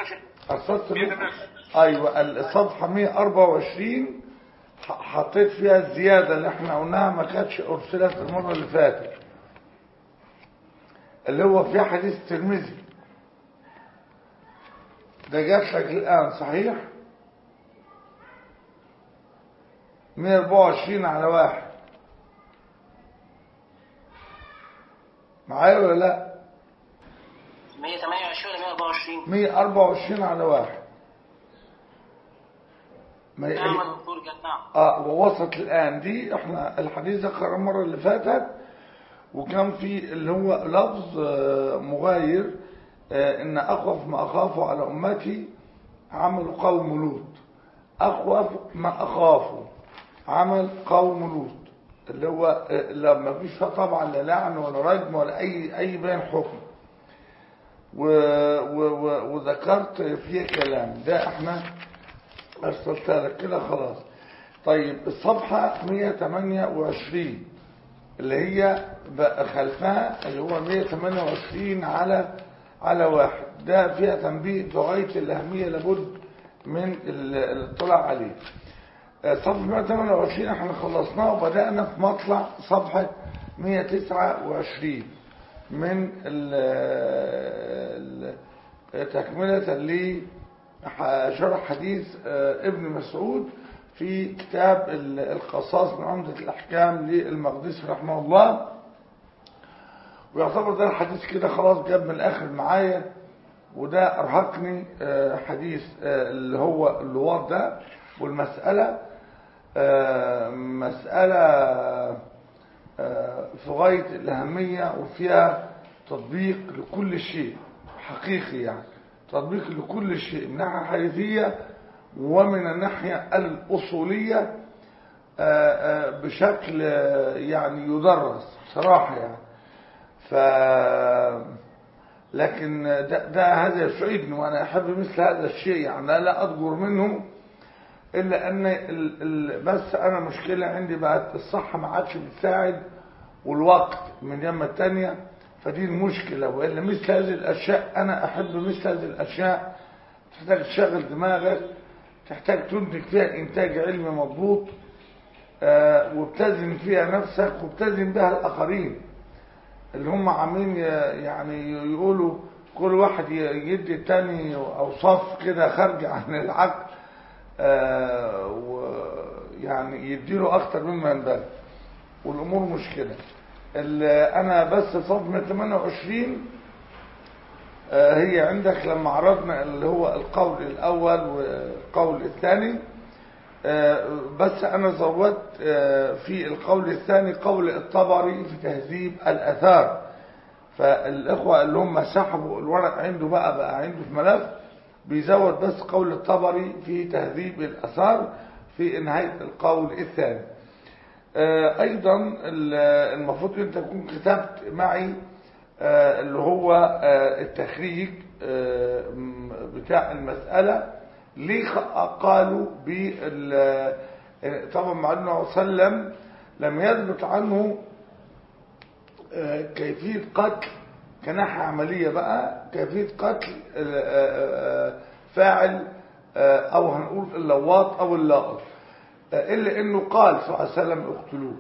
السطر ايوه الصفحه 124 ح- حطيت فيها الزياده اللي احنا قلناها ما كانتش ارسلت المره اللي فاتت اللي هو في حديث الترمذي ده جات لك الان صحيح 124 على واحد معايا ولا لا 128 ولا 124 124 على واحد ما ي- نعم يا دكتور جد نعم اه ووصلت الان دي احنا الحديث ذكر المره اللي فاتت وكان في اللي هو لفظ آه، مغاير آه، ان اخوف ما اخاف على امتي عمل قوم لوط اخوف ما اخاف عمل قوم لوط اللي هو آه، لا ما فيش فيها طبعا لا لعن ولا رجم ولا اي اي بين حكم و و و وذكرت فيه كلام ده احنا ارسلتها لك كده خلاص طيب الصفحة 128 اللي هي بقى خلفها اللي هو 128 على على واحد ده فيها تنبيه بغاية الأهمية لابد من ال- الاطلاع عليه آه، صفحة 128 احنا خلصناه وبدأنا في مطلع صفحة 129 من ال ال تكملة لشرح حديث آه، ابن مسعود في كتاب ال- القصاص من عمدة الأحكام للمقدسي رحمه الله ويعتبر ده الحديث كده خلاص جاب من الآخر معايا وده أرهقني آه، حديث آه، اللي هو اللواط ده والمسألة آه، مسألة آه، في غاية الأهمية وفيها تطبيق لكل شيء حقيقي يعني تطبيق لكل شيء من الناحية الحديثية ومن الناحية الأصولية آه، آه، بشكل آه، يعني يدرس بصراحة يعني ف لكن ده, ده هذا يسعدني وانا احب مثل هذا الشيء يعني لا, لا اضجر منه الا ان ال ال بس انا مشكله عندي بقت الصحه ما عادش بتساعد والوقت من يوم التانية فدي المشكله والا مثل هذه الاشياء انا احب مثل هذه الاشياء تحتاج تشغل دماغك تحتاج تنتج فيها انتاج علمي مضبوط آه، وبتزن فيها نفسك وبتزن بها الاخرين اللي هم عاملين ي- يعني يقولوا كل واحد ي- يدي التاني اوصاف كده خارجه عن العقل آه، ويعني يديله اكتر مما ينبغي والامور مش كده ال- انا بس صفحه 28 آه، هي عندك لما عرضنا اللي هو القول الاول والقول الثاني آه، بس انا زودت آه، في القول الثاني قول الطبري في تهذيب الاثار فالاخوه اللي هم سحبوا الورق عنده بقى بقى عنده في ملف بيزود بس قول الطبري في تهذيب الاثار في نهايه القول الثاني آه، ايضا ال- المفروض انت تكون كتبت معي آه، اللي هو آه، التخريج آه، م- بتاع المسألة ليه خ- قالوا بال آه، طبعا مع انه صلى الله عليه وسلم لم يثبت عنه آه، كيفية قتل كناحية عملية بقى كيفية قتل آه، آه، آه، فاعل آه، او هنقول اللواط او اللاقط آه، الا انه قال صلى الله عليه وسلم اقتلوه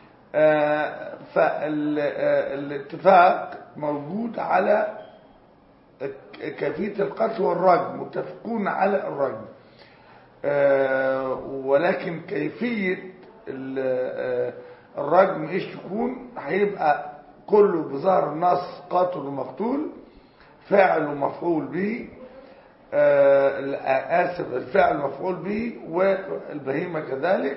فالاتفاق موجود على كيفية القتل والرجم متفقون على الرجم آه، ولكن كيفية ال- آه، الرجم ايش تكون هيبقى كله بظهر النص قاتل ومقتول فاعل ومفعول به آه، آسف الفعل مفعول به والبهيمة كذلك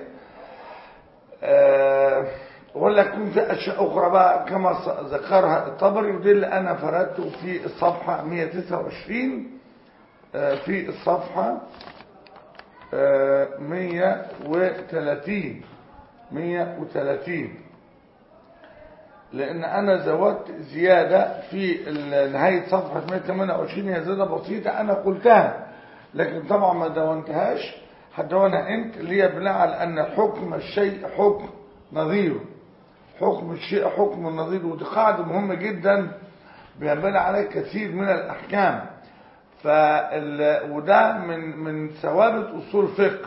آه، ولا يكون في أشياء أخرى بقى كما ص- ذكرها الطبري ودي اللي أنا فردته في الصفحة 129 آه، في الصفحة آه، 130 130 لأن أنا زودت زيادة في ال- نهاية صفحة 128 هي زيادة بسيطة أنا قلتها لكن طبعا ما دونتهاش هتدونها أنت اللي هي بناء على أن حكم الشيء حكم نظيره حكم الشيء حكم النظير ودي قاعدة مهمة جدا بينبني عليها كثير من الأحكام فال... وده من من ثوابت اصول فقه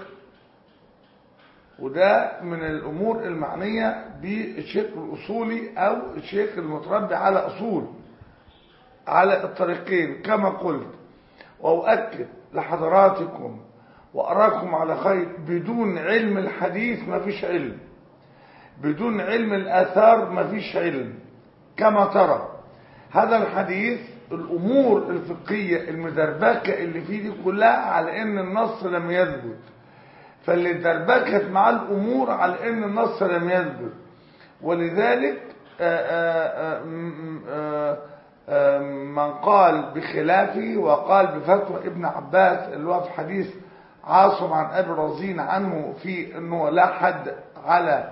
وده من الامور المعنيه بالشيخ الاصولي او الشيخ المتربي على اصول على الطريقين كما قلت واؤكد لحضراتكم واراكم على خير بدون علم الحديث ما فيش علم بدون علم الاثار ما فيش علم كما ترى هذا الحديث الامور الفقهيه المدربكه اللي فيه دي كلها على ان النص لم يثبت فاللي دربكت مع الامور على ان النص لم يثبت ولذلك آآ آآ آآ من قال بخلافه وقال بفتوى ابن عباس اللي هو في حديث عاصم عن ابي رزين عنه في انه لا حد على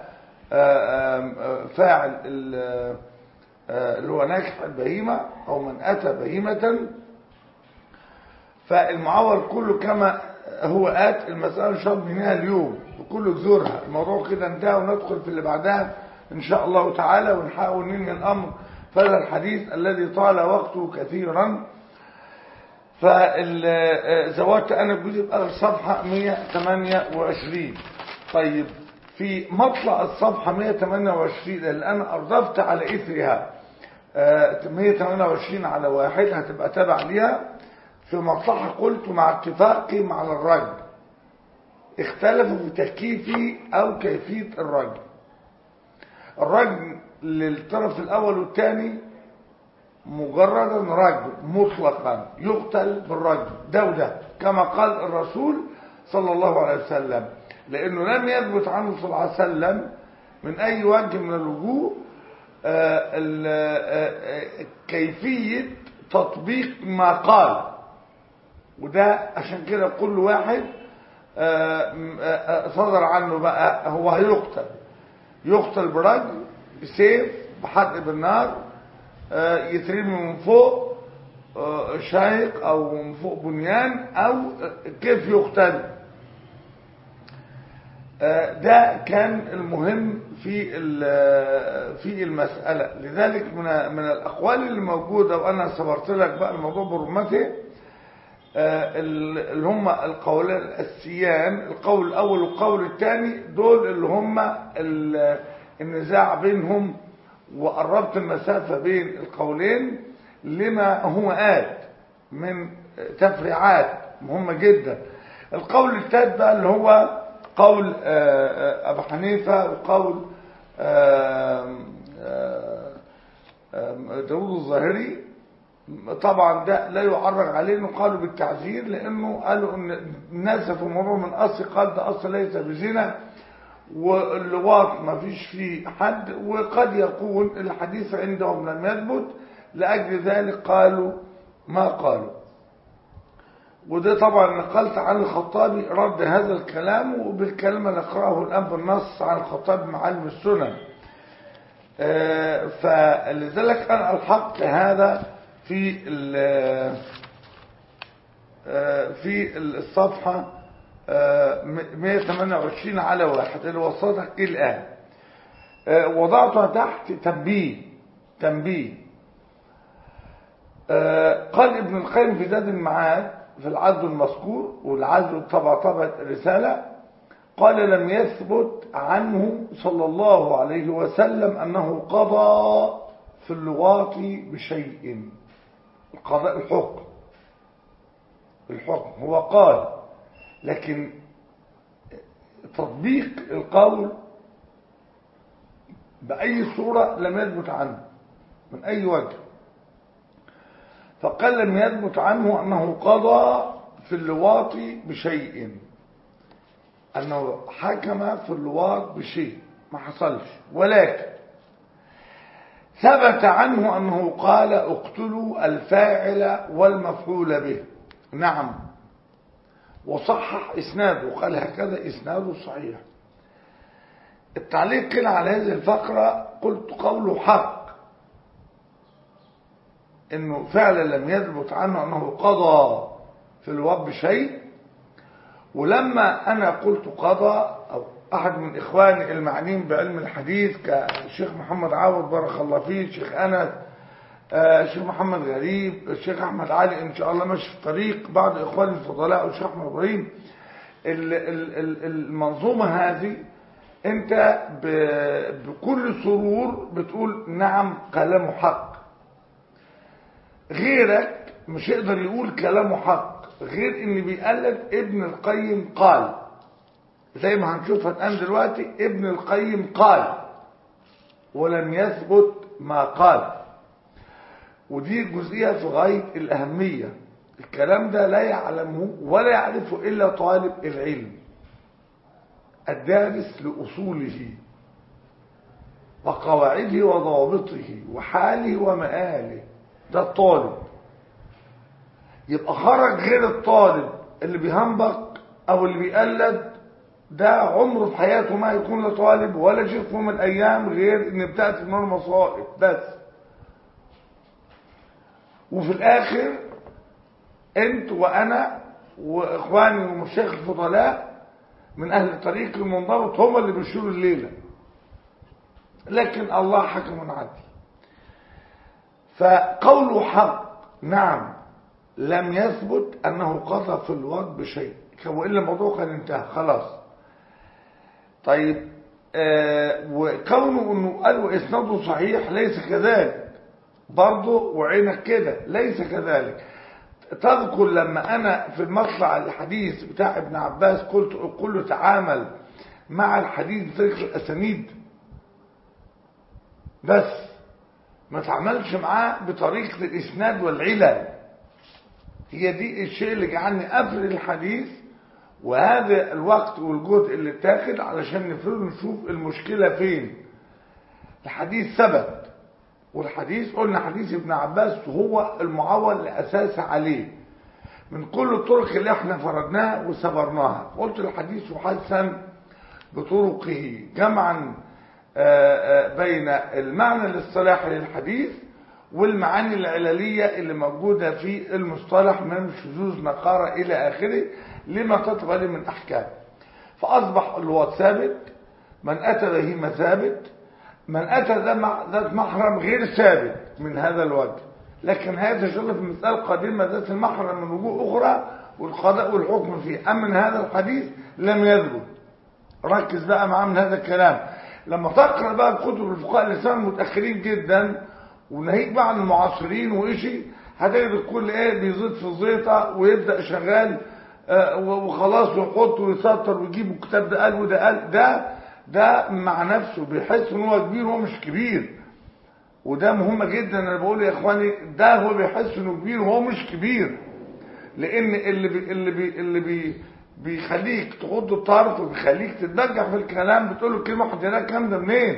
فاعل اللي هو ناكح البهيمة او من اتى بهيمة فالمعول كله كما هو آت المسألة إن شاء الله منها اليوم بكل جذورها الموضوع كده انتهى وندخل في اللي بعدها إن شاء الله تعالى ونحاول ننهي الأمر فهذا الحديث الذي طال وقته كثيرا فزودت أنا بجزء بأغل صفحة 128 طيب في مطلع الصفحة 128 اللي أنا أردفت على إثرها 128 على واحد هتبقى تبع ليها في مطلعها قلت مع اتفاقي مع الرجل اختلفوا في تكييفي او كيفية الرجل الرجل للطرف الاول والثاني مجردا رجل مطلقا يقتل بالرجل ده وده كما قال الرسول صلى الله عليه وسلم لانه لم يثبت عنه صلى الله عليه وسلم من اي وجه من الوجوه كيفية تطبيق ما قال وده عشان كده كل واحد صدر عنه بقى هو هيقتل يقتل برجل بسيف بحرق بالنار يترمي من فوق شايق او من فوق بنيان او كيف يقتل ده كان المهم في في المسألة لذلك من من الأقوال اللي موجودة وأنا صبرت لك بقى الموضوع برمته اللي هم القولان الأساسيان القول الأول والقول الثاني دول اللي هم النزاع بينهم وقربت المسافة بين القولين لما هو آت من تفريعات مهمة جدا القول الثالث بقى اللي هو قول أبو حنيفة وقول داود الظاهري طبعا ده لا يعرج عليه انه قالوا بالتعزير لانه قالوا ان الناس في مرور من اصل قال ده اصل ليس بزنا واللواط ما فيش فيه حد وقد يكون الحديث عندهم لم يثبت لاجل ذلك قالوا ما قالوا وده طبعا نقلت عن الخطابي رد هذا الكلام وبالكلمة نقرأه الآن بالنص عن الخطابي معلم السنن فلذلك أنا ألحقت هذا في في الصفحة 128 على واحد اللي وصلتك الآن وضعتها تحت تنبيه تنبيه قال ابن القيم في زاد المعاد في العزل المذكور والعزل طبع طبعة رسالة قال لم يثبت عنه صلى الله عليه وسلم أنه قضى في اللواط بشيء القضاء الحكم الحكم هو قال لكن تطبيق القول بأي صورة لم يثبت عنه من أي وجه فقال لم يثبت عنه أنه قضى في اللواط بشيء أنه حكم في اللواط بشيء ما حصلش ولكن ثبت عنه أنه قال اقتلوا الفاعل والمفعول به نعم وصحح إسناده قال هكذا إسناده صحيح التعليق كده على هذه الفقرة قلت قوله حق انه فعلا لم يثبت عنه انه قضى في الواب شيء ولما انا قلت قضى او احد من اخواني المعنيين بعلم الحديث كالشيخ محمد عاوض بارك الله فيه الشيخ انس الشيخ محمد غريب الشيخ احمد علي ان شاء الله ماشي في طريق بعض اخواني الفضلاء والشيخ احمد ابراهيم المنظومه هذه انت بكل سرور بتقول نعم كلامه حق غيرك مش يقدر يقول كلامه حق غير ان بيقلد ابن القيم قال زي ما هنشوفها الان دلوقتي ابن القيم قال ولم يثبت ما قال ودي جزئية في غاية الأهمية الكلام ده لا يعلمه ولا يعرفه إلا طالب العلم الدارس لأصوله وقواعده وضوابطه وحاله ومآله ده الطالب يبقى خرج غير الطالب اللي بيهنبق أو اللي بيقلد ده عمره في حياته ما يكون لا طالب ولا شيخ في يوم من الأيام غير إن بتأتي من المصائب بس وفي الاخر انت وانا واخواني ومشايخ الفضلاء من اهل الطريق المنضبط هم اللي بيشيلوا الليله لكن الله حكم عدل فقوله حق نعم لم يثبت انه قذف الواد بشيء والا الموضوع كان انتهى خلاص طيب آه وكونه انه قال واسناده صحيح ليس كذلك برضه وعينك كده ليس كذلك تذكر لما انا في المطلع الحديث بتاع ابن عباس قلت قل له تعامل مع الحديث بطريقه الاسانيد بس ما تعملش معاه بطريقه الاسناد والعلل هي دي الشيء اللي جعلني افرد الحديث وهذا الوقت والجهد اللي اتاخد علشان نفرد نشوف المشكله فين الحديث ثبت والحديث قلنا حديث ابن عباس هو المعول الأساس عليه من كل الطرق اللي احنا فردناها وسبرناها قلت الحديث حسن بطرقه جمعا بين المعنى الاصطلاحي للحديث والمعاني العللية اللي موجودة في المصطلح من شذوذ نقارة إلى آخره لما تتغلي من أحكام فأصبح الواد ثابت من أتى بهيمة ثابت من أتى ذات محرم غير ثابت من هذا الوجه لكن هذا شغل في مسألة قديمة ذات المحرم من وجوه أخرى والقضاء والحكم فيه أما من هذا الحديث لم يثبت ركز بقى معاه من هذا الكلام لما تقرأ بقى كتب الفقهاء اللسان المتأخرين جدا وناهيك بقى عن المعاصرين وإشي هتجد الكل ايه بيزيد في الزيطة ويبدأ شغال آه وخلاص ويحط ويسطر ويجيب الكتاب ده قال وده قال ده ده مع نفسه بيحس ان هو كبير وهو مش كبير وده مهم جدا انا بقول يا اخواني ده هو بيحس انه كبير وهو مش كبير لان اللي بي اللي بي اللي بي بيخليك تغض الطرف وبيخليك تتبجح في الكلام بتقول له كلمه واحده ده الكلام ده منين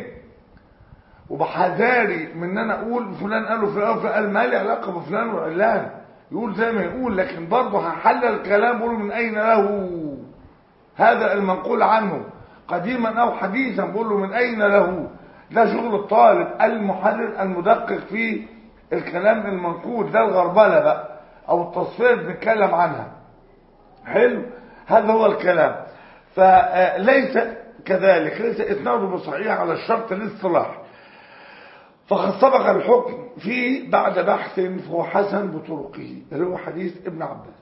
وبحذاري من ان انا اقول فلان قال له فلان قال ما لي علاقه بفلان وعلان يقول زي ما يقول لكن برضه هحلل الكلام بقول من اين له هذا المنقول عنه قديما او حديثا بقول له من اين له ده شغل الطالب المحرر المدقق في الكلام المنقول ده الغربله بقى او التصفيه اللي بنتكلم عنها حلو هذا هو الكلام فليس كذلك ليس اسناده بصحيح على الشرط الاصطلاحي فقد سبق الحكم فيه بعد بحث فهو حسن بطرقه اللي هو حديث ابن عباس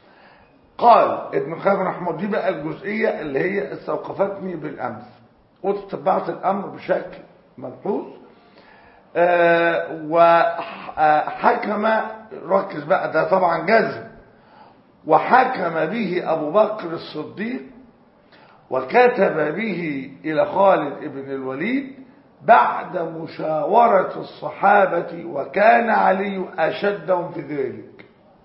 قال ابن خالد رحمه دي بقى الجزئية اللي هي استوقفتني بالأمس وتتبعت الأمر بشكل ملحوظ آه وحكم ركز بقى ده طبعا جزم وحكم به أبو بكر الصديق وكتب به إلى خالد بن الوليد بعد مشاورة الصحابة وكان علي أشدهم في ذلك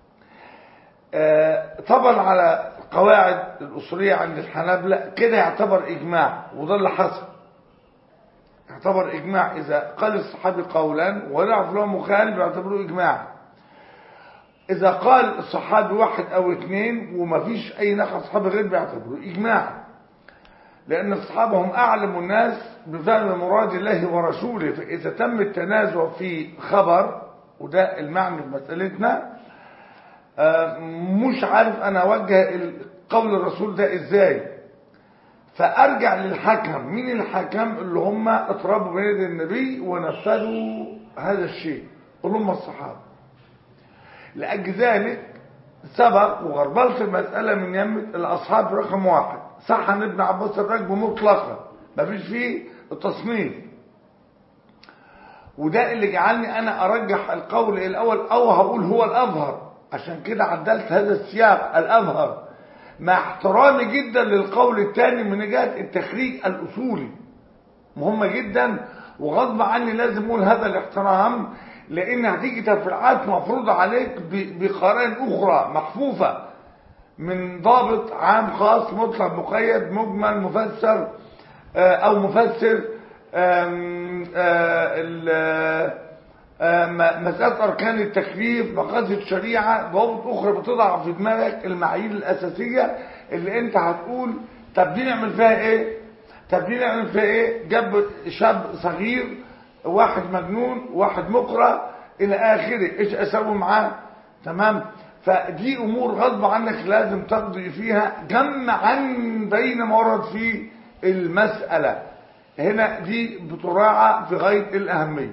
طبعا على القواعد الأصولية عند الحنابلة كده يعتبر إجماع وده اللي حصل يعتبر إجماع إذا قال الصحابي قولا ونعرف له مخالف يعتبروه إجماع إذا قال الصحابي واحد أو اثنين ومفيش أي نقل صحابي غير بيعتبروه إجماع لأن الصحابة هم أعلم الناس بفهم مراد الله ورسوله فإذا تم التنازع في خبر وده المعنى في مسألتنا مش عارف أنا أوجه قول الرسول ده إزاي فأرجع للحكم مين الحكم اللي هم اطربوا بين يدي النبي ونفذوا هذا الشيء اللي هم الصحابة لأجل ذلك سبق وغربلت المسألة من يمة الأصحاب رقم واحد صح عن ابن عباس الرجب مطلقا مفيش فيه التصنيف وده اللي جعلني أنا أرجح القول الأول أو هقول هو الأظهر عشان كده عدلت هذا السياق الأظهر مع احترامي جدا للقول الثاني من جهة التخريج الأصولي مهمة جدا وغصب عني لازم أقول هذا الاحترام لأن هتيجي تفريعات مفروضة عليك بقرائن أخرى محفوفة من ضابط عام خاص مطلق مقيد مجمل مفسر أو مفسر مسألة أركان التكليف مقاصد الشريعة ضوابط أخرى بتضع في دماغك المعايير الأساسية اللي أنت هتقول طب دي نعمل فيها إيه؟ طب دي نعمل فيها إيه؟ جاب شاب صغير واحد مجنون واحد مقرأ إلى آخره إيش أسوي معاه؟ تمام؟ فدي أمور غصب عنك لازم تقضي فيها جمعا بين ما ورد في المسألة هنا دي بتراعى في غاية الأهمية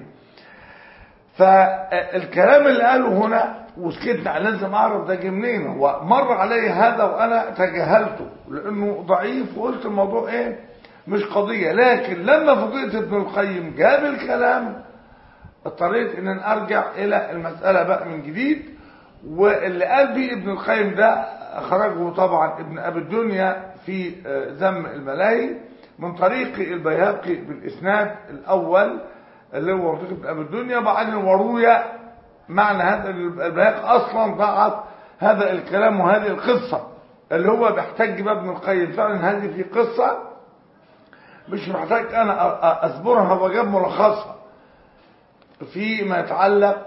فالكلام اللي قاله هنا وسكتنا لازم اعرف ده جه منين هو مر علي هذا وانا تجاهلته لانه ضعيف وقلت الموضوع ايه مش قضيه لكن لما فضيت ابن القيم جاب الكلام اضطريت ان انا ارجع الى المساله بقى من جديد واللي قال بيه ابن القيم ده اخرجه طبعا ابن ابي الدنيا في ذم الملاهي من طريق البيهقي بالاسناد الاول اللي هو مرتكب ابن ابي الدنيا بعدين وروي معنى هذا البيهقي اصلا ضعف هذا الكلام وهذه القصه اللي هو بيحتج بقى ابن القيم فعلا هذه في قصه مش محتاج انا اصبرها وجاب ملخصها فيما يتعلق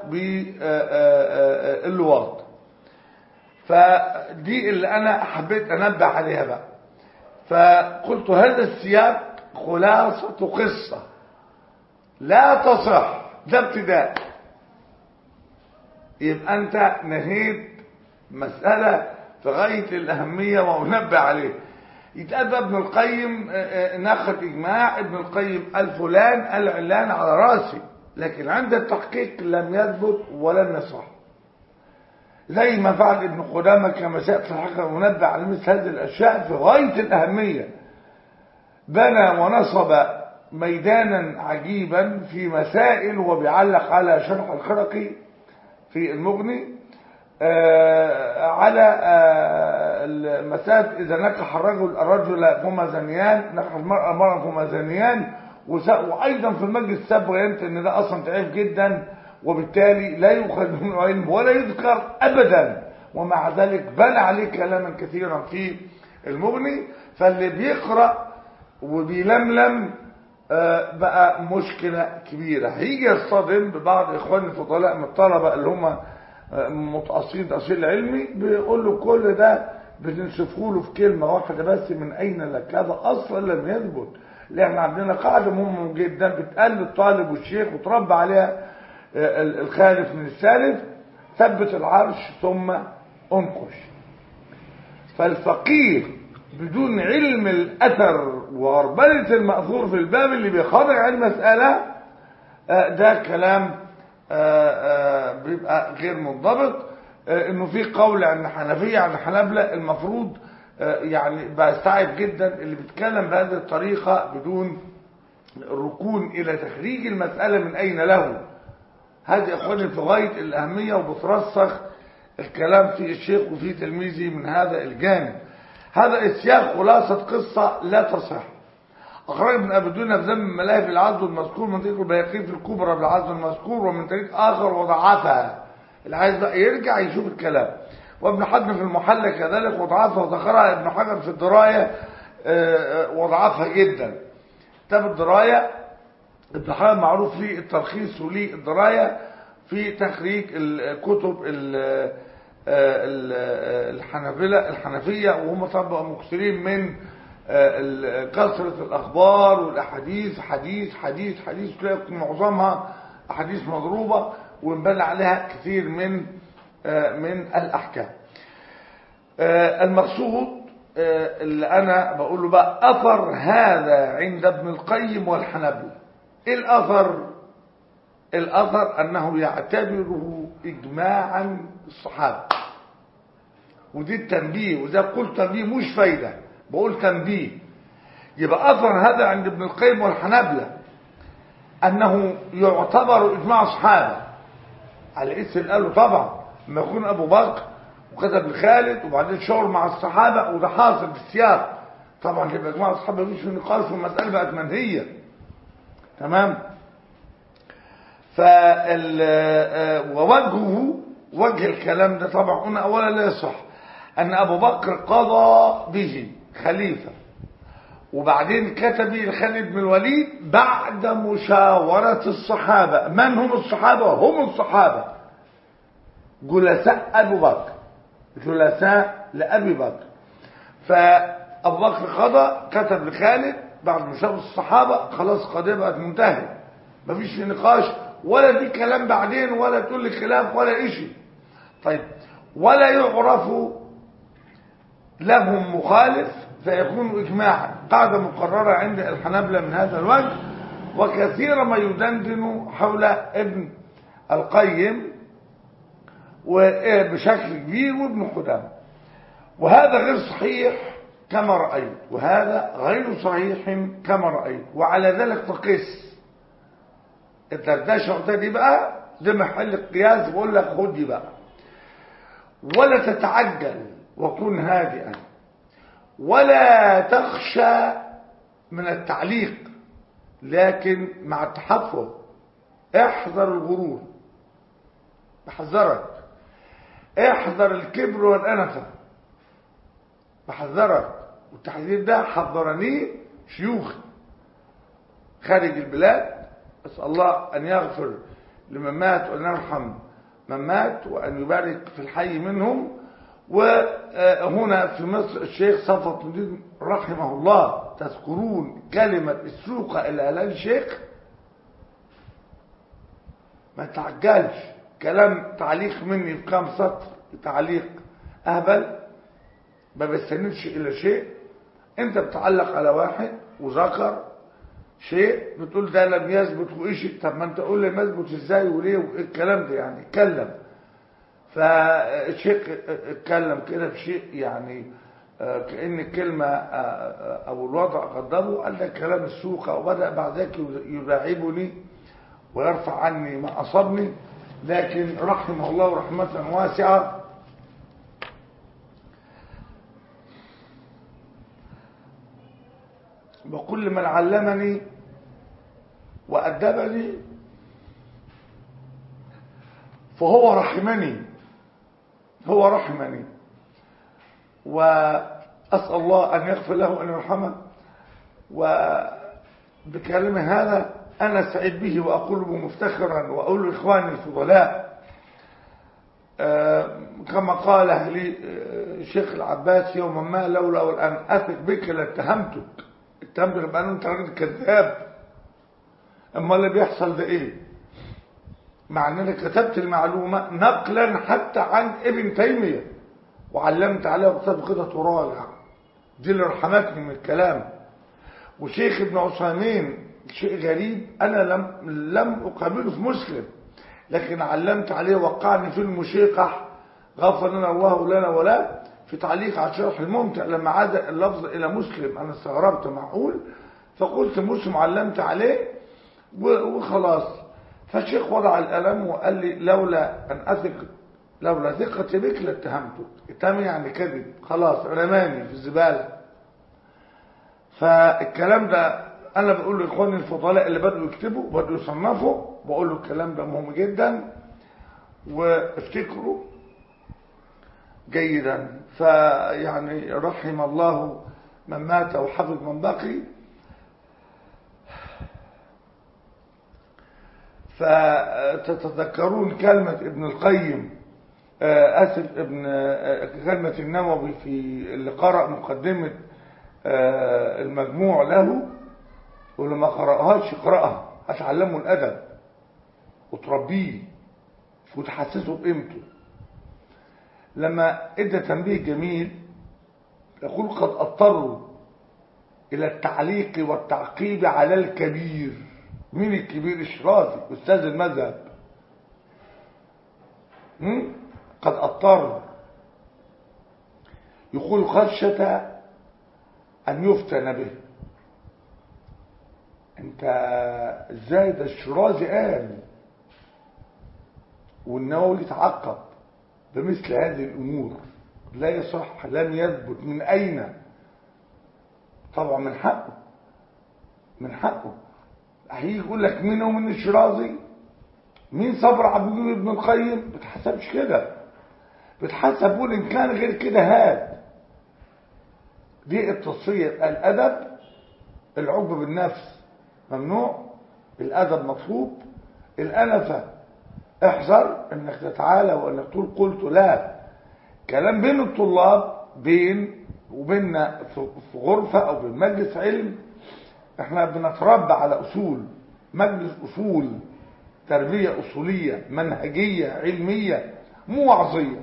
باللواط فدي اللي انا حبيت انبه عليها بقى فقلت هذا السياق خلاصة قصة لا تصح ده ابتداء يبقى انت نهيت مسألة في غاية الأهمية وأنبه عليه يتقال ابن القيم ناخد إجماع ابن القيم الفلان العلان على راسي لكن عند التحقيق لم يثبت ولم يصح زي ما فعل ابن قدامة كما سيأتي الحقيقة منبه على مثل هذه الأشياء في غاية الأهمية بنى ونصب ميدانا عجيبا في مسائل وبيعلق على شرح الخرقي في المغني آه على آه المسائل إذا نكح الرجل الرجل فهما زنيان نكح المرأة المرأة فهما زنيان وأيضا في المجلس ساب بينت إن ده أصلا ضعيف جدا وبالتالي لا يؤخذ منه علم ولا يذكر أبدا ومع ذلك بنى عليه كلاما كثيرا في المغني فاللي بيقرأ وبيلملم آه بقى مشكلة كبيرة هيجي يصطدم ببعض إخواني الفضلاء من الطلبة اللي هم متأصلين تأصيل علمي بيقول له كل ده بتنسفه له في كلمة واحدة بس من أين لك هذا أصلا لم يثبت لأن عندنا قاعدة مهمة جدا بتقل الطالب والشيخ وتربى عليها الخالف من السالف ثبت العرش ثم انقش فالفقيه بدون علم الأثر وغربلة المأثور في الباب اللي بيخرج المسألة ده كلام بيبقى غير منضبط انه في قول عن حنفية عن حنبلة المفروض يعني بستعب جدا اللي بيتكلم بهذه الطريقة بدون الركون الى تخريج المسألة من اين له هذه اخواني في غاية الاهمية وبترسخ الكلام في الشيخ وفي تلميذي من هذا الجانب هذا السياق خلاصة قصة لا تصح أخرج ابن أبي الدنيا في ذم الملاهي في العزل المذكور من طريق البياقين في الكبرى بالعزل المذكور ومن طريق آخر وضعفها اللي عايز بقى يرجع يشوف الكلام وابن حزم في المحلى كذلك وضعفها وذكرها ابن حجر في الدراية وضعفها جدا كتاب الدراية ابن حجر معروف ليه الترخيص وليه الدراية في تخريج الكتب الحنفلة الحنفية وهم طبعا مكثرين من كثرة الأخبار والأحاديث حديث حديث حديث تلاقي معظمها أحاديث مضروبة ونبنى عليها كثير من من الأحكام المقصود اللي أنا بقول له بقى أثر هذا عند ابن القيم والحنبلة إيه الأثر الأثر أنه يعتبره إجماعا الصحابة ودي التنبيه وده قلت تنبيه مش فايدة بقول تنبيه يبقى أثر هذا عند ابن القيم والحنابلة أنه يعتبر إجماع الصحابة على اسم قالوا طبعا لما يكون أبو بكر وكتب لخالد وبعدين شغل مع الصحابة وده حاصل في السياق طبعا يبقى إجماع الصحابة مش في نقاش والمسألة بقت منهية تمام فال ووجهه وجه الكلام ده طبعا قلنا اولا لا يصح ان ابو بكر قضى به خليفه وبعدين كتب لخالد بن الوليد بعد مشاورة الصحابة من هم الصحابة هم الصحابة جلساء أبو بكر جلساء لأبي بكر فأبو بكر قضى كتب لخالد بعد مشاورة الصحابة خلاص قضية بقت منتهية مفيش في نقاش ولا في كلام بعدين ولا تقول لي خلاف ولا إشي طيب ولا يعرف لهم مخالف فيكون إجماعا قاعدة مقررة عند الحنابلة من هذا الوجه وكثيرا ما يدندن حول ابن القيم وبشكل كبير وابن قدامه وهذا غير صحيح كما رأيت وهذا غير صحيح كما رأيت وعلى ذلك فقس الدردشه دي بقى ده محل القياس بقول لك خد دي بقى ولا تتعجل وكن هادئا ولا تخشى من التعليق لكن مع التحفظ احذر الغرور بحذرك احذر الكبر والأنفة بحذرك والتحذير ده حذرني شيوخ خارج البلاد أسأل الله أن يغفر لمن مات وأن يرحم من مات وأن يبارك في الحي منهم وهنا في مصر الشيخ صفوت الدين رحمه الله تذكرون كلمة السوق إلى إعلان الشيخ ما تعجلش كلام تعليق مني في كام سطر تعليق أهبل ما بيستندش إلى شيء أنت بتعلق على واحد وذكر شيء بتقول ده لم يثبت وإيش طب ما أنت قول لي ما يثبت إزاي وليه وإيه الكلام ده يعني اتكلم فالشيخ اتكلم كده بشيء يعني كأن الكلمة أو الوضع قدمه قال لك كلام السوق وبدأ بعد ذلك يلاعبني ويرفع عني ما أصابني لكن رحمه الله رحمة واسعة وكل من علمني وأدبني فهو رحمني هو رحمني وأسأل الله أن يغفر له وأن يرحمه وبكلمة هذا أنا سعيد به وأقوله مفتخرا وأقول لإخواني الفضلاء كما قال لي الشيخ العباس يوما ما لولا أن أثق بك لاتهمتك اتهمتك بأن أنت راجل كذاب أما اللي بيحصل ده إيه مع أن أنا كتبت المعلومة نقلا حتى عن ابن تيمية وعلمت عليها وكتبت كده تراجع دي اللي رحمتني من الكلام وشيخ ابن عثيمين شيء غريب أنا لم لم أقابله في مسلم لكن علمت عليه وقعني في المشيقح غفر لنا الله لنا ولا في تعليق على شرح الممتع لما عاد اللفظ إلى مسلم أنا استغربت معقول فقلت مسلم علمت عليه وخلاص فالشيخ وضع القلم وقال لي لولا أن أثق لولا ثقتي بك لاتهمتك اتهم يعني كذب خلاص رماني في الزبالة فالكلام ده انا بقول لاخواني الفضلاء اللي بدأوا يكتبوا بدأوا يصنفوا بقول له الكلام ده مهم جدا وافتكروا جيدا فيعني رحم الله من مات وحفظ من بقي فتتذكرون كلمة ابن القيم أسف ابن كلمة النووي في اللي قرأ مقدمة المجموع له ولما قرأهاش يقرأها هتعلمه الأدب وتربيه وتحسسه بقيمته لما ادى تنبيه جميل يقول قد اضطروا إلى التعليق والتعقيب على الكبير مين الكبير الشرازي أستاذ المذهب هم؟ قد اضطر يقول خشية أن يفتن به انت ازاي ده الشرازي قال والنووي يتعقب بمثل هذه الأمور لا يصح لم يثبت من أين طبعا من حقه من حقه هيجي يقول لك مين هو من الشرازي مين صبر عبد الجليل ابن القيم بتحسبش كده بتحسب قول ان كان غير كده هات دي التصفية الأدب العجب بالنفس ممنوع الأدب مطلوب الأنفة احذر انك تتعالى وانك تقول قلت لا كلام بين الطلاب بين وبيننا في غرفة او بمجلس علم احنا بنتربى على اصول مجلس اصول تربية اصولية منهجية علمية مو وعظية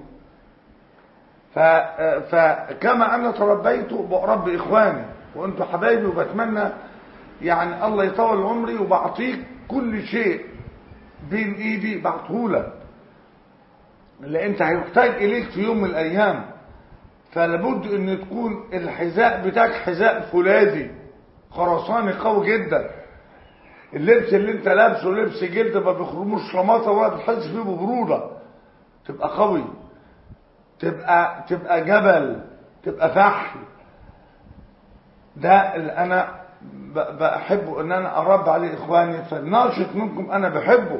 فكما انا تربيت بربي اخواني وانتم حبايبي وبتمنى يعني الله يطول عمري وبعطيك كل شيء بين ايدي بعطهولك اللي انت هيحتاج اليك في يوم من الايام فلابد ان تكون الحذاء بتاعك حذاء فولاذي خرساني قوي جدا اللبس اللي انت لابسه لبس جلد ما بيخرموش رماطه ولا بتحس فيه ببروده تبقى قوي تبقى تبقى جبل تبقى فحل ده اللي انا بحبه ان انا اربي عليه اخواني فالناشط منكم انا بحبه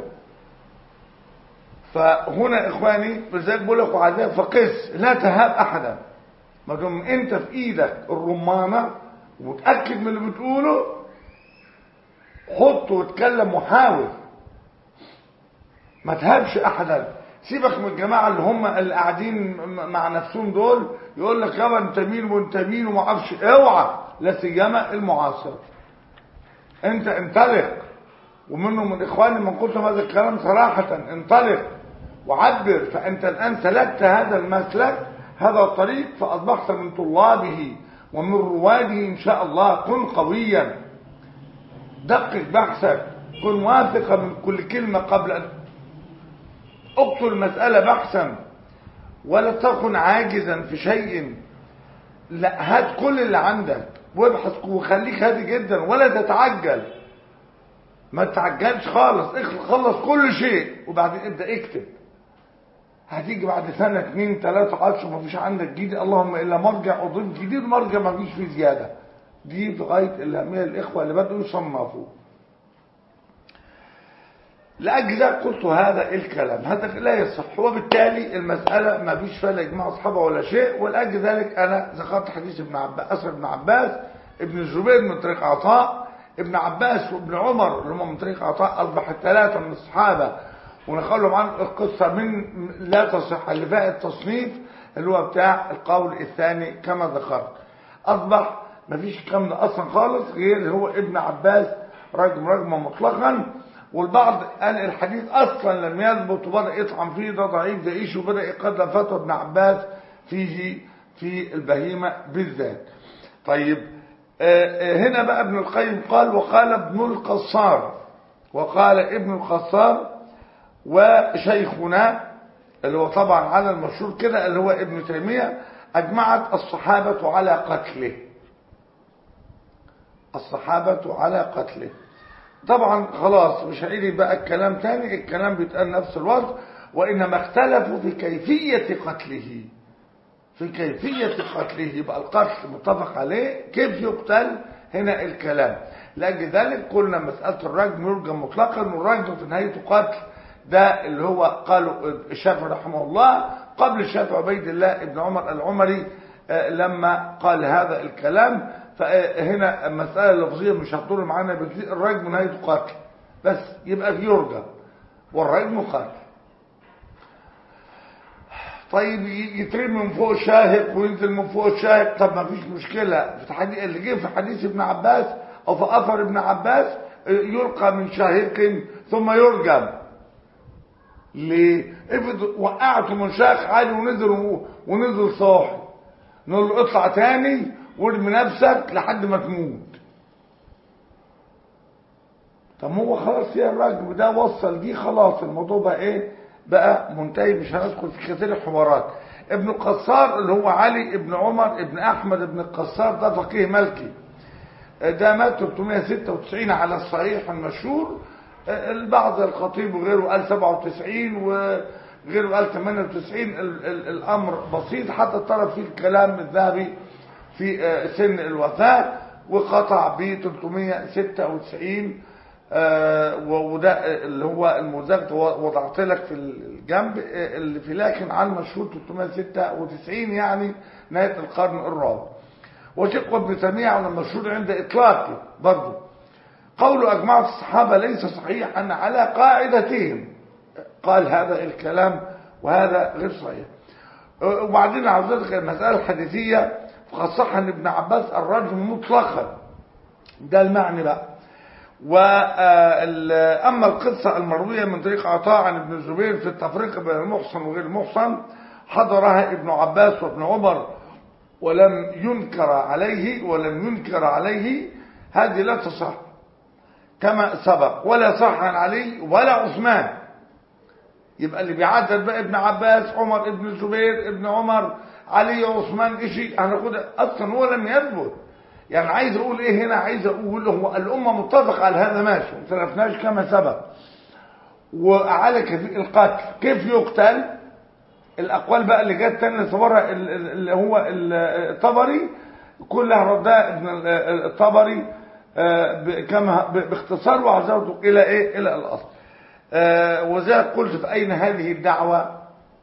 فهنا اخواني لذلك بقول لك وعداء فقس لا تهاب احدا ما دام انت في ايدك الرمانه ومتاكد من اللي بتقوله حط واتكلم وحاول ما تهابش احدا سيبك من الجماعه اللي هم اللي قاعدين مع نفسهم دول يقول لك يابا انت مين وانت مين وما اعرفش اوعى لا سيما المعاصر انت انطلق ومنه من اخواني من قلت هذا الكلام صراحة انطلق وعبر فانت الان سلكت هذا المسلك هذا الطريق فاصبحت من طلابه ومن رواده ان شاء الله كن قويا دقق بحثك كن واثقا من كل كلمة قبل ان اقتل المسألة بحثا ولا تكن عاجزا في شيء لا هات كل اللي عندك وابحث وخليك هادي جدا ولا تتعجل ما تتعجلش خالص خلص كل شيء وبعدين ابدا اكتب هتيجي بعد سنة اتنين تلاتة عشر ما فيش عندك جديد اللهم الا مرجع اضيف جديد مرجع ما فيش فيه زيادة دي في غاية الأهمية الإخوة اللي بدأوا يصنفوا لأجل ذلك قلت هذا الكلام هذا لا يصح وبالتالي المسألة ما فيش فيها إجماع أصحابها ولا شيء ولأجل ذلك أنا ذكرت حديث ابن عباس أسر ابن عباس ابن الزبير من طريق عطاء ابن عباس وابن عمر اللي هم من طريق عطاء أصبح الثلاثة من الصحابة ونخلهم عن القصة من لا تصح اللي باقي التصنيف اللي هو بتاع القول الثاني كما ذكرت أصبح ما فيش الكلام ده أصلا خالص غير هو ابن عباس رجم رجمة مطلقا والبعض قال الحديث اصلا لم يثبت وبدا يطعن فيه ده ضعيف ده ايش وبدا يقدم فتوى ابن عباس فيه في البهيمه بالذات طيب هنا بقى ابن القيم قال وقال ابن القصار وقال ابن القصار وشيخنا اللي هو طبعا على المشهور كده اللي هو ابن تيميه اجمعت الصحابه على قتله الصحابه على قتله طبعا خلاص مش هعيد بقى الكلام تاني الكلام بيتقال نفس الوقت وإنما اختلفوا في كيفية قتله في كيفية قتله يبقى القتل متفق عليه كيف يقتل هنا الكلام لأجل ذلك قلنا مسألة الرجم يرجم مطلقا والرجم في نهاية قتل ده اللي هو قالوا الشافعي رحمه الله قبل الشافعي عبيد الله ابن عمر العمري لما قال هذا الكلام فهنا المسألة اللفظية مش هتضر معانا بكثير الرجم نهاية قتل بس يبقى في يرجى والرجم قتل طيب يترمي من فوق الشاهق وينزل من فوق الشاهق طب ما فيش مشكلة في حديث اللي جه في حديث ابن عباس او في اثر ابن عباس يلقى من شاهق ثم يرجم ليه افرض وقعته من شاهق عالي ونزل ونزل صاحي نقول له اطلع تاني وارمي نفسك لحد ما تموت طب هو خلاص يا الراجل ده وصل دي خلاص الموضوع بقى ايه بقى منتهي مش هندخل في كثير الحوارات ابن قصار اللي هو علي ابن عمر ابن احمد ابن القصار ده فقيه مالكي ده مات 396 على الصحيح المشهور البعض الخطيب وغيره قال 97 وغيره قال 98 ال ال الامر بسيط حتى طرف فيه الكلام الذهبي في سن الوفاه وقطع ب 396 وده اللي هو المزاج وضعت لك في الجنب اللي في لكن على المشهور 396 يعني نهايه القرن الرابع وشق ابن تيميه على المشهور عند اطلاقه برضه قول اجماع الصحابه ليس صحيح ان على قاعدتهم قال هذا الكلام وهذا غير صحيح وبعدين عاوزتك المساله الحديثيه فقد صح ان ابن عباس الرجل مطلقا ده المعنى بقى وأما القصة المروية من طريق عطاء عن ابن الزبير في التفريق بين المحصن وغير المحصن حضرها ابن عباس وابن عمر ولم ينكر عليه ولم ينكر عليه هذه لا تصح كما سبق ولا صح عن علي ولا عثمان يبقى اللي بيعدل بقى ابن عباس عمر ابن الزبير ابن عمر علي وعثمان اشي هناخد اصلا هو لم يثبت يعني عايز اقول ايه هنا عايز اقول هو الامه متفقه على هذا ماشي ما اختلفناش كما سبق وعلى القتل كيف يقتل الاقوال بقى اللي جت تاني صورها اللي هو الطبري كلها ردها ابن الطبري كما باختصار وعزوته الى ايه الى الاصل وزي قلت في اين هذه الدعوه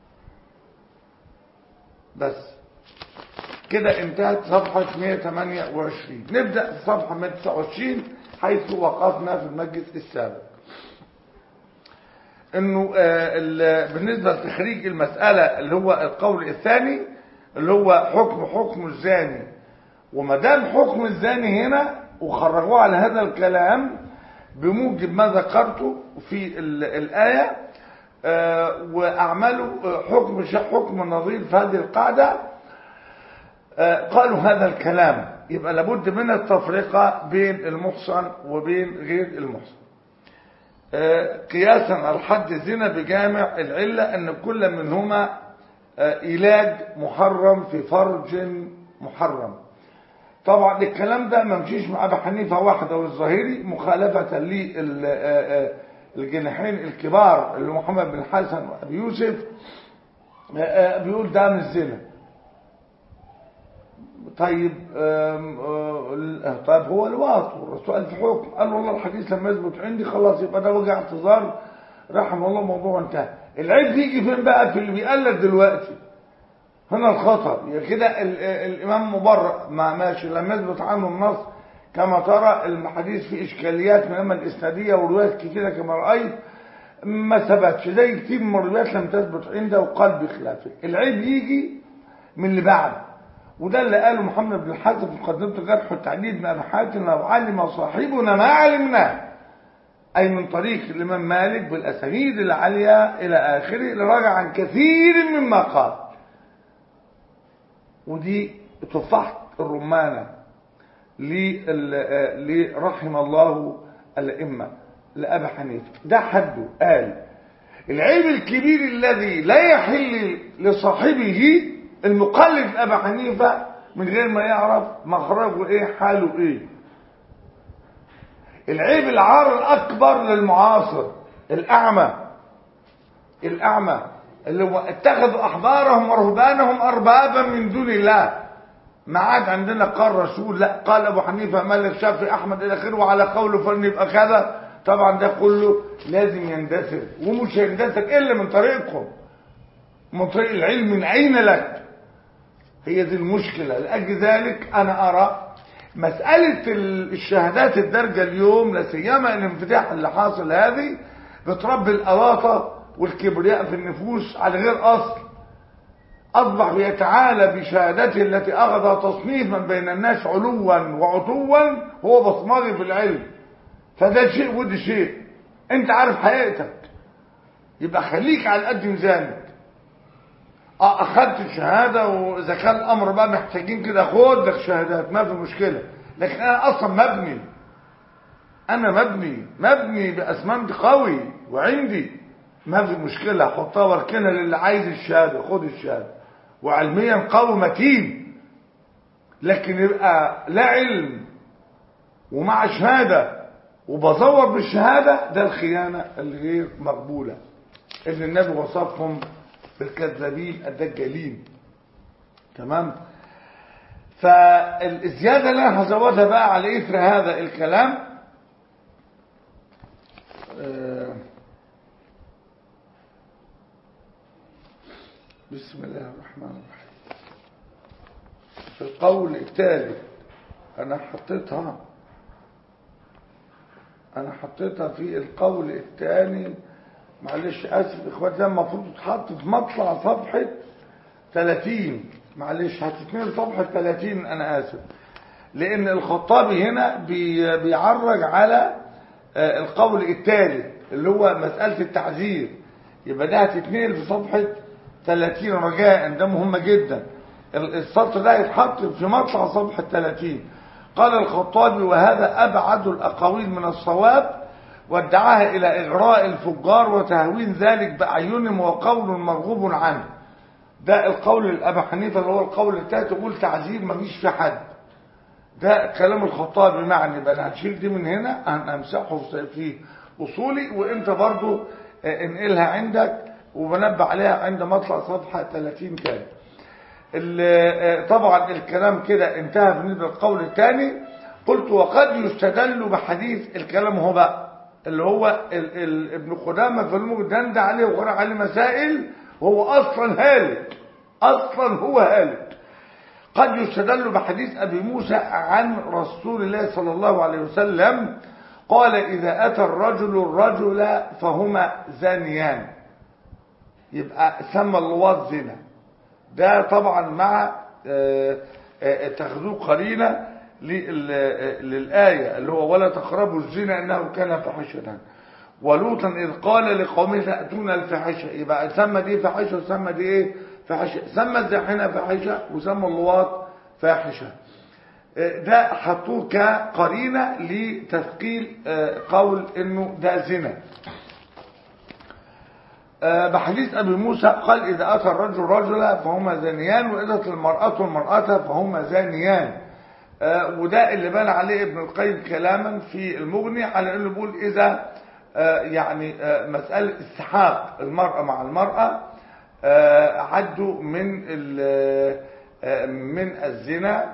بس كده انتهت صفحة 128 نبدأ في صفحة 129 حيث وقفنا في المجلس السابق انه بالنسبة لتخريج المسألة اللي هو القول الثاني اللي هو حكم حكم الزاني وما دام حكم الزاني هنا وخرجوه على هذا الكلام بموجب ما ذكرته في الآية وأعملوا حكم حكم نظير في هذه القاعدة قالوا هذا الكلام يبقى لابد من التفرقة بين المحصن وبين غير المحصن قياسا على حد الزنا بجامع العلة أن كل منهما علاج محرم في فرج محرم طبعا الكلام ده ما مشيش مع ابي حنيفه وحده والظاهري مخالفه للجناحين الكبار اللي محمد بن الحسن وابي يوسف بيقول ده مش زنا طيب طيب هو الواط والرسول قال في حكم قال والله الحديث لما يثبت عندي خلاص يبقى ده وجه اعتذار رحم الله الموضوع انتهى العيب بيجي فين بقى في اللي بيقلد دلوقتي هنا الخطر يعني كده الامام مبرأ ما ماشي لما يثبت عنه النص كما ترى الحديث فيه اشكاليات من اما الاسناديه وروايات كتيره كما رايت ما ثبتش زي كتير من الروايات لم تثبت عنده وقال بخلافه العيب يجي من اللي بعد وده اللي قاله محمد بن الحسن في مقدمه الجرح والتعديل من ابي حاتم لو علم صاحبنا ما علمناه اي من طريق الامام مالك بالاسانيد العاليه الى اخره لراجع عن كثير مما قال ودي تفاحة الرمانة لرحم الله الأئمة لأبي حنيفة ده حده قال العيب الكبير الذي لا يحل لصاحبه المقلد لأبي حنيفة من غير ما يعرف مخرجه ايه حاله ايه العيب العار الأكبر للمعاصر الأعمى الأعمى اللي هو اتخذوا احبارهم ورهبانهم اربابا من دون الله ما عاد عندنا قال رسول لا قال ابو حنيفه مالك شافعي احمد الى اخره وعلى قوله فلن يبقى كذا طبعا ده كله لازم يندثر ومش هيندثر الا من طريقكم من طريق العلم من اين لك هي دي المشكله لاجل ذلك انا ارى مساله الشهادات الدرجه اليوم لا سيما الانفتاح اللي حاصل هذه بتربي الالاطه والكبرياء في النفوس على غير أصل أصبح يتعالى بشهادته التي أخذ تصنيفا بين الناس علوا وعتوا هو بصمجي في العلم فده شيء وده شيء انت عارف حقيقتك يبقى خليك على قد ميزانك اه اخدت الشهادة واذا كان الامر بقى محتاجين كده خد لك شهادات ما في مشكلة لكن انا اصلا مبني انا مبني مبني باسمنت قوي وعندي ما في مشكله احطها واركنها للي عايز الشهاده خد الشهاده وعلميا قوي متين لكن يبقى لا علم ومع شهاده وبزور بالشهاده ده الخيانه الغير مقبوله اللي النبي وصفهم بالكذابين الدجالين تمام فالزياده اللي انا هزودها بقى على اثر هذا الكلام آه بسم الله الرحمن الرحيم في القول الثالث انا حطيتها انا حطيتها في القول الثاني معلش اسف اخوات ده المفروض تتحط في مطلع صفحه 30 معلش هتتنقل صفحه 30 انا اسف لان الخطابي هنا بي بيعرج على القول الثالث اللي هو مساله التعذير يبقى ده هتتنقل في صفحه 30 رجاء ده مهم جدا السطر ده يتحط في مطلع صفحه 30 قال الخطابي وهذا ابعد الاقاويل من الصواب وادعاها الى اغراء الفجار وتهوين ذلك باعينهم وقول مرغوب عنه ده القول الابا حنيفه اللي هو القول الثالث يقول تعذير مفيش في حد ده كلام الخطابي معني بقى هنشيل دي من هنا هنمسحه في اصولي وانت برضو انقلها عندك وبنبه عليها عند مطلع صفحه 30 تاني طبعا الكلام كده انتهى بالنسبه للقول الثاني قلت وقد يستدل بحديث الكلام هو بقى اللي هو ال ال ابن قدامه في المجدان ده عليه وقرأ عليه مسائل وهو اصلا هالك اصلا هو هالك قد يستدل بحديث ابي موسى عن رسول الله صلى الله عليه وسلم قال اذا اتى الرجل الرجل فهما زانيان يبقى سمى اللواط زنا ده طبعا مع تاخذوه قرينه للآية اللي هو ولا تقربوا الزنا إنه كان فحشة ولوطا إذ قال لقومه تأتون الفاحشة يبقى سمى دي فاحشة وسمى دي إيه فاحشة سمى الزاحنة فاحشة وسمى اللواط فاحشة ده حطوه كقرينة لتثقيل قول إنه ده زنا بحديث أبي موسى قال إذا أتى الرجل رجلا فهما زانيان وإذا أتى المرأة المرأة فهما زانيان وده اللي بنى عليه ابن القيم كلاما في المغني على انه بيقول اذا يعني مساله استحاق المراه مع المراه عدوا من من الزنا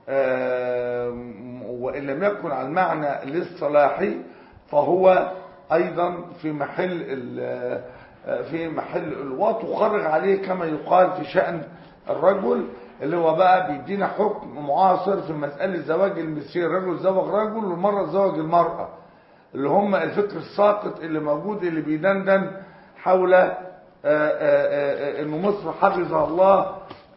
وان لم يكن على المعنى الاصطلاحي فهو ايضا في محل في محل الوط وخرج عليه كما يقال في شان الرجل اللي هو بقى بيدينا حكم معاصر في مسألة زواج المثلين الرجل زوج رجل والمرأة زوج المرأة اللي هم الفكر الساقط اللي موجود اللي بيدندن حول انه مصر حفظها الله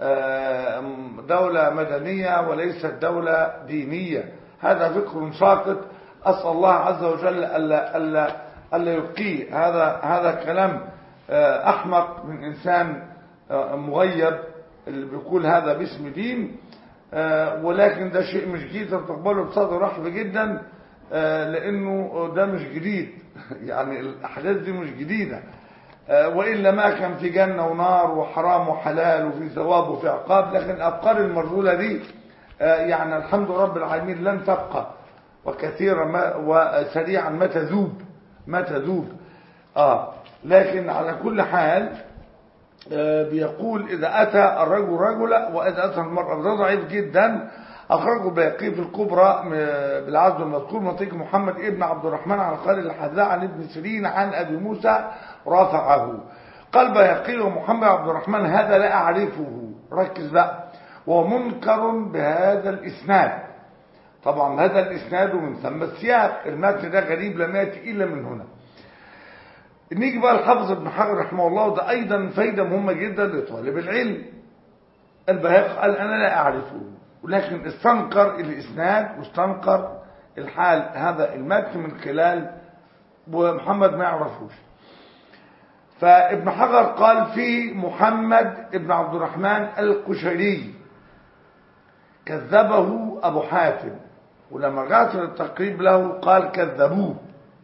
دولة مدنية وليست دولة دينية هذا فكر ساقط أسأل الله عز وجل ألا, ألا, ألا يبقيه هذا هذا كلام أحمق من إنسان مغيب اللي بيقول هذا باسم دين آه ولكن ده شيء مش جديد تقبله بصدر رحب جدا آه لانه ده مش جديد يعني الاحداث دي مش جديده آه والا ما كان في جنه ونار وحرام وحلال وفي ثواب وفي عقاب لكن الافكار المرذوله دي يعني الحمد رب العالمين لن تبقى وكثيرا ما وسريعا ما تذوب ما تذوب اه لكن على كل حال بيقول إذا أتى الرجل رجلا وإذا أتى المرأة ده ضعيف جدا أخرجه بيقي في الكبرى بالعزم المذكور منطق محمد ابن عبد الرحمن عن خالد الحذاء عن ابن سيرين عن أبي موسى رفعه قال بيقي ومحمد عبد الرحمن هذا لا أعرفه ركز بقى ومنكر بهذا الإسناد طبعا هذا الإسناد من ثم السياق المتن ده غريب لم يأتي إلا من هنا نيجي بقى الحافظ ابن حجر رحمه الله وده ايضا فايده مهمه جدا لطالب العلم البهاق قال انا لا اعرفه ولكن استنكر الاسناد واستنكر الحال هذا المتن من خلال ومحمد ما يعرفوش فابن حجر قال في محمد ابن عبد الرحمن القشيري كذبه ابو حاتم ولما رجعت للتقريب له قال كذبوه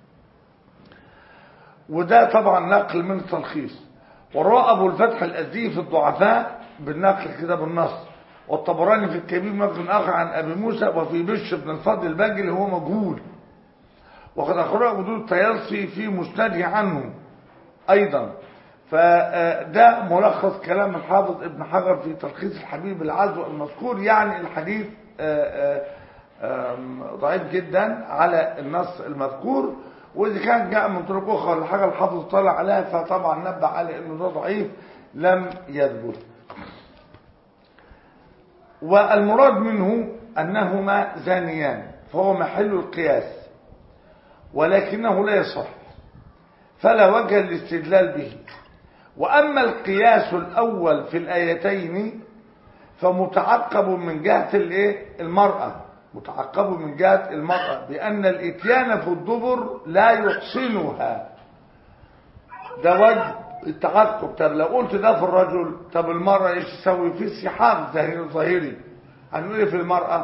وده طبعا نقل من التلخيص وروى ابو الفتح الازدي في الضعفاء بالنقل كده بالنص والطبراني في الكبير مجد اخر عن ابي موسى وفي بشر بن الفضل الباجلي هو مجهول وقد اخرج ابو داود الطيالسي في مسنده عنه ايضا فده ملخص كلام الحافظ ابن حجر في تلخيص الحبيب العزو المذكور يعني الحديث ضعيف جدا على النص المذكور واذا كان جاء من طرق اخرى الحاجه الحافظ طلع عليها فطبعا نبه على انه ده ضعيف لم يثبت والمراد منه انهما زانيان فهو محل القياس ولكنه لا يصح فلا وجه للاستدلال به واما القياس الاول في الايتين فمتعقب من جهه الايه المراه متعقب من جهة المرأة بأن الإتيان في الدبر لا يحسنها ده وجه التعقب طب لو قلت ده في الرجل طب المرأة ايش تسوي في سحاق ظاهري هنقول ايه في المرأة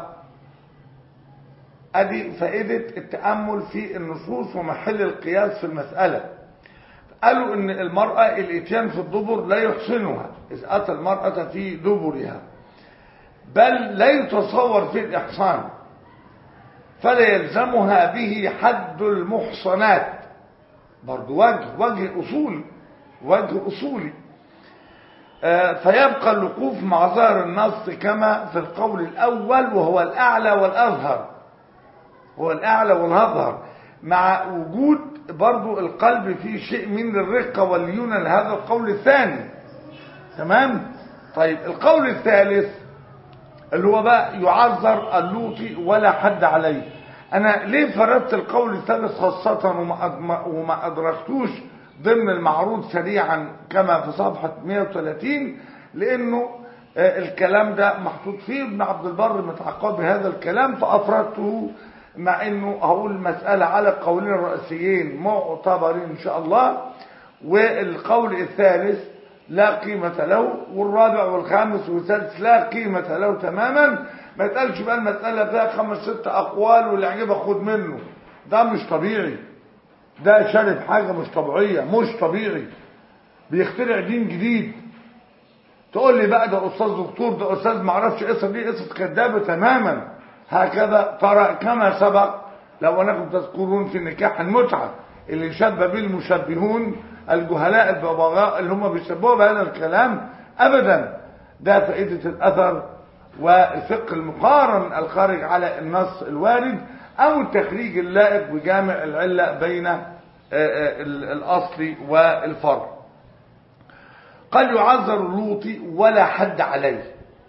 ادي فائدة التأمل في النصوص ومحل القياس في المسألة قالوا ان المرأة الاتيان في الدبر لا يحسنها اذ اتى المرأة في دبرها بل لا يتصور في الإحصان فلا يلزمها به حد المحصنات برضو وجه وجه أصولي وجه أصولي آه فيبقى الوقوف مع ظاهر النص كما في القول الأول وهو الأعلى والأظهر هو الأعلى والأظهر مع وجود برضو القلب فيه شيء من الرقة والليونة لهذا القول الثاني تمام طيب القول الثالث اللي هو بقى يعذر اللوطي ولا حد عليه انا ليه فردت القول الثالث خاصة وما, وما ادركتوش ضمن المعروض سريعا كما في صفحة 130 لانه الكلام ده محطوط فيه ابن عبد البر متعقب بهذا الكلام فافردته مع انه هقول المسألة على القولين الرئيسيين معتبرين ان شاء الله والقول الثالث لا قيمة له والرابع والخامس والسادس لا قيمة له تماما ما يتقالش بقى المسألة فيها خمس ست أقوال واللي يعجبك خد منه ده مش طبيعي ده شارب حاجة مش طبيعية مش طبيعي بيخترع دين جديد تقول لي بقى ده أستاذ دكتور ده أستاذ معرفش قصة دي قصة كدابة تماما هكذا ترى كما سبق لو أنكم تذكرون في نكاح المتعة اللي شبه به المشبهون الجهلاء الببغاء اللي هم بيشبهوا بهذا الكلام ابدا ده فائدة الاثر والفقه المقارن الخارج على النص الوارد او التخريج اللائق بجامع العلة بين الاصل والفرع قال يعذر اللوطي ولا حد عليه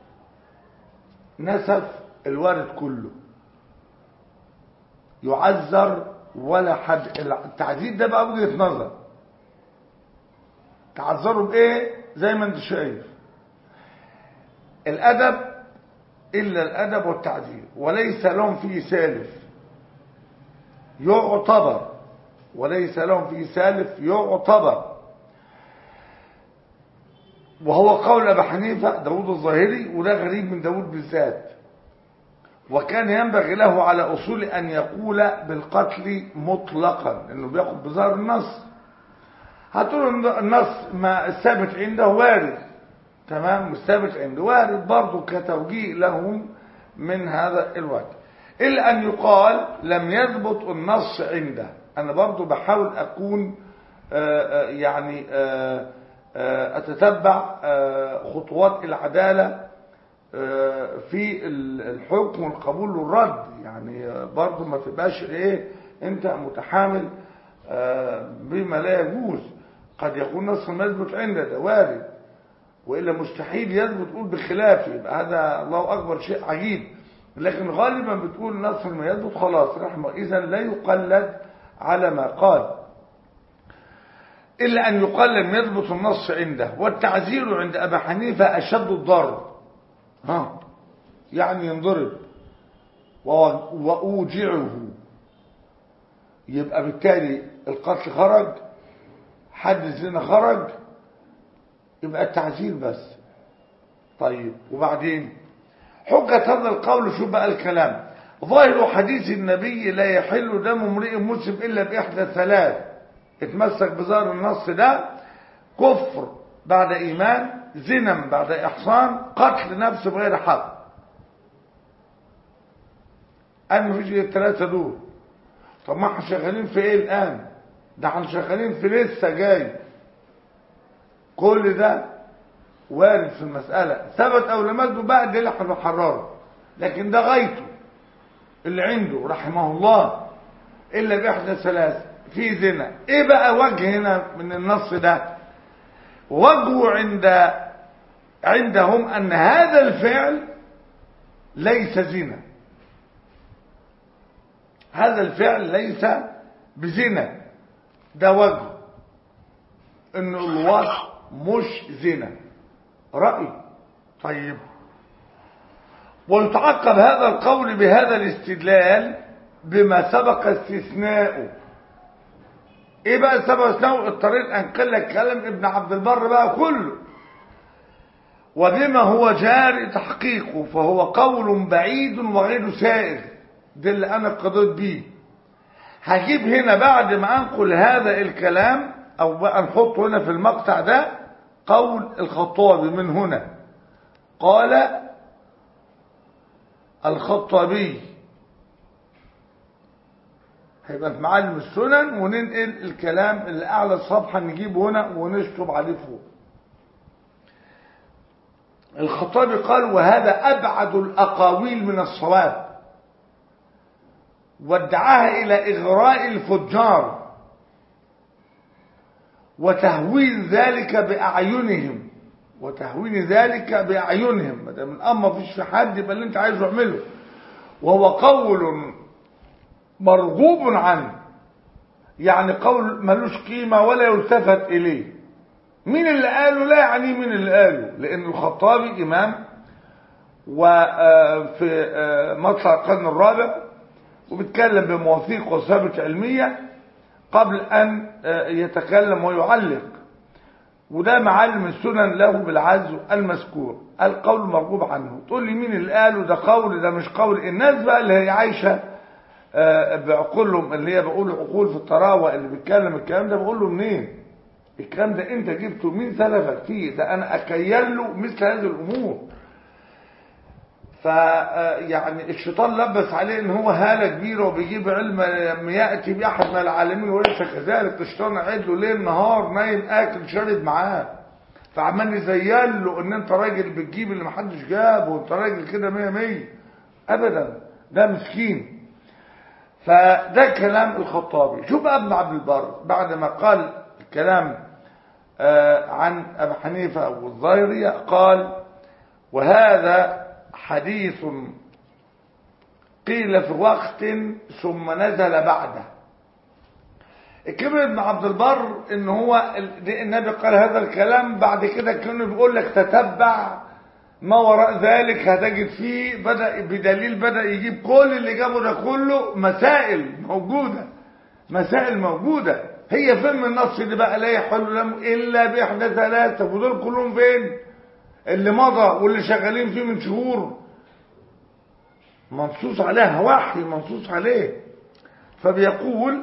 نسف الوارد كله يعذر ولا حد التعذيب ده بقى وجهه نظر تعذروا بايه زي ما انت شايف الادب الا الادب والتعذير وليس لهم فيه سالف يعتبر وليس لهم فيه سالف يعتبر وهو قول ابي حنيفه داود الظاهري وده غريب من داود بالذات وكان ينبغي له على اصول ان يقول بالقتل مطلقا انه بياخد بظاهر النص هتقول النص ما الثابت عنده وارد تمام الثابت عنده وارد برضه كتوجيه لهم من هذا الوجه الا ان يقال لم يثبت النص عنده انا برضه بحاول اكون آآ آآ يعني آآ اتتبع خطوات العداله في الحكم والقبول والرد يعني برضه ما تبقاش ايه انت متحامل بما لا يجوز قد يكون نص ما يثبت عندك ده وارد والا مستحيل يثبت تقول بخلافه يبقى هذا الله اكبر شيء عجيب لكن غالبا بتقول نص ما يثبت خلاص رحمه اذا لا يقلد على ما قال الا ان يقال لم يثبت النص عنده والتعزير عند ابي حنيفه اشد الضرر ها يعني ينضرب واوجعه يبقى بالتالي القتل خرج حد الزنا خرج يبقى التعزير بس طيب وبعدين حجة هذا القول شو بقى الكلام ظاهر حديث النبي لا يحل دم امرئ مسلم الا باحدى ثلاث اتمسك بظاهر النص ده كفر بعد ايمان زنا بعد احصان قتل نفس بغير حق انا مفيش غير الثلاثه دول طب ما احنا شغالين في ايه الان ده احنا شغالين في لسه جاي كل ده وارد في المسألة ثبت أو لم يثبت بقى دي اللي احنا بنحرره لكن ده غايته اللي عنده رحمه الله إلا بإحدى ثلاث في زنا إيه بقى وجه هنا من النص ده وجهه عند عندهم أن هذا الفعل ليس زنا هذا الفعل ليس بزنا ده وجه ان الوصف مش زنا رأي طيب ويتعقب هذا القول بهذا الاستدلال بما سبق استثناؤه ايه بقى سبب استثناؤه اضطريت انقل لك كلام ابن عبد البر بقى كله وبما هو جاري تحقيقه فهو قول بعيد وغير سائغ ده اللي انا قضيت بيه هجيب هنا بعد ما انقل هذا الكلام او بقى نحطه هنا في المقطع ده قول الخطابي من هنا قال الخطابي هيبقى في معالم السنن وننقل الكلام اللي اعلى الصفحه نجيبه هنا ونشطب عليه فوق الخطابي قال وهذا ابعد الاقاويل من الصواب وادعاها الى اغراء الفجار وتهوين ذلك باعينهم وتهوين ذلك باعينهم ما دام الامر مفيش في حد يبقى اللي انت عايزه اعمله وهو قول مرغوب عنه يعني قول ملوش قيمه ولا يلتفت اليه مين اللي قاله لا يعني مين اللي قاله لان الخطابي امام وفي مطلع القرن الرابع وبيتكلم بمواثيق وثابت علميه قبل أن يتكلم ويعلق وده معلم السنن له بالعزو المذكور القول مرغوب عنه تقول لي مين اللي قاله ده قول ده مش قول الناس بقى اللي هي عايشة بعقولهم اللي هي بقول عقول في الطراوة اللي بيتكلم الكلام ده بقول له منين الكلام ده انت جبته مين سلفك فيه ده انا اكيل له مثل هذه الامور فيعني الشيطان لبس عليه ان هو هاله كبيره وبيجيب علم لما ياتي باحد من العالمين وليس كذلك الشيطان قاعد له ليل نهار نايم اكل شارد معاه فعمال يزين له ان انت راجل بتجيب اللي محدش جابه وانت راجل كده مية مية ابدا ده مسكين فده كلام الخطابي شوف بقى ابن عبد البر بعد ما قال الكلام عن ابي حنيفه والظاهريه قال وهذا حديث قيل في وقت ثم نزل بعده الكبر ابن عبد البر ان هو النبي قال هذا الكلام بعد كده كانه بيقول لك تتبع ما وراء ذلك هتجد فيه بدا بدليل بدا يجيب كل اللي جابه ده كله مسائل موجوده مسائل موجوده هي فين النص اللي بقى لا يحل لهم الا باحدى ثلاثه ودول كلهم فين اللي مضى واللي شغالين فيه من شهور منصوص عليها وحي منصوص عليه فبيقول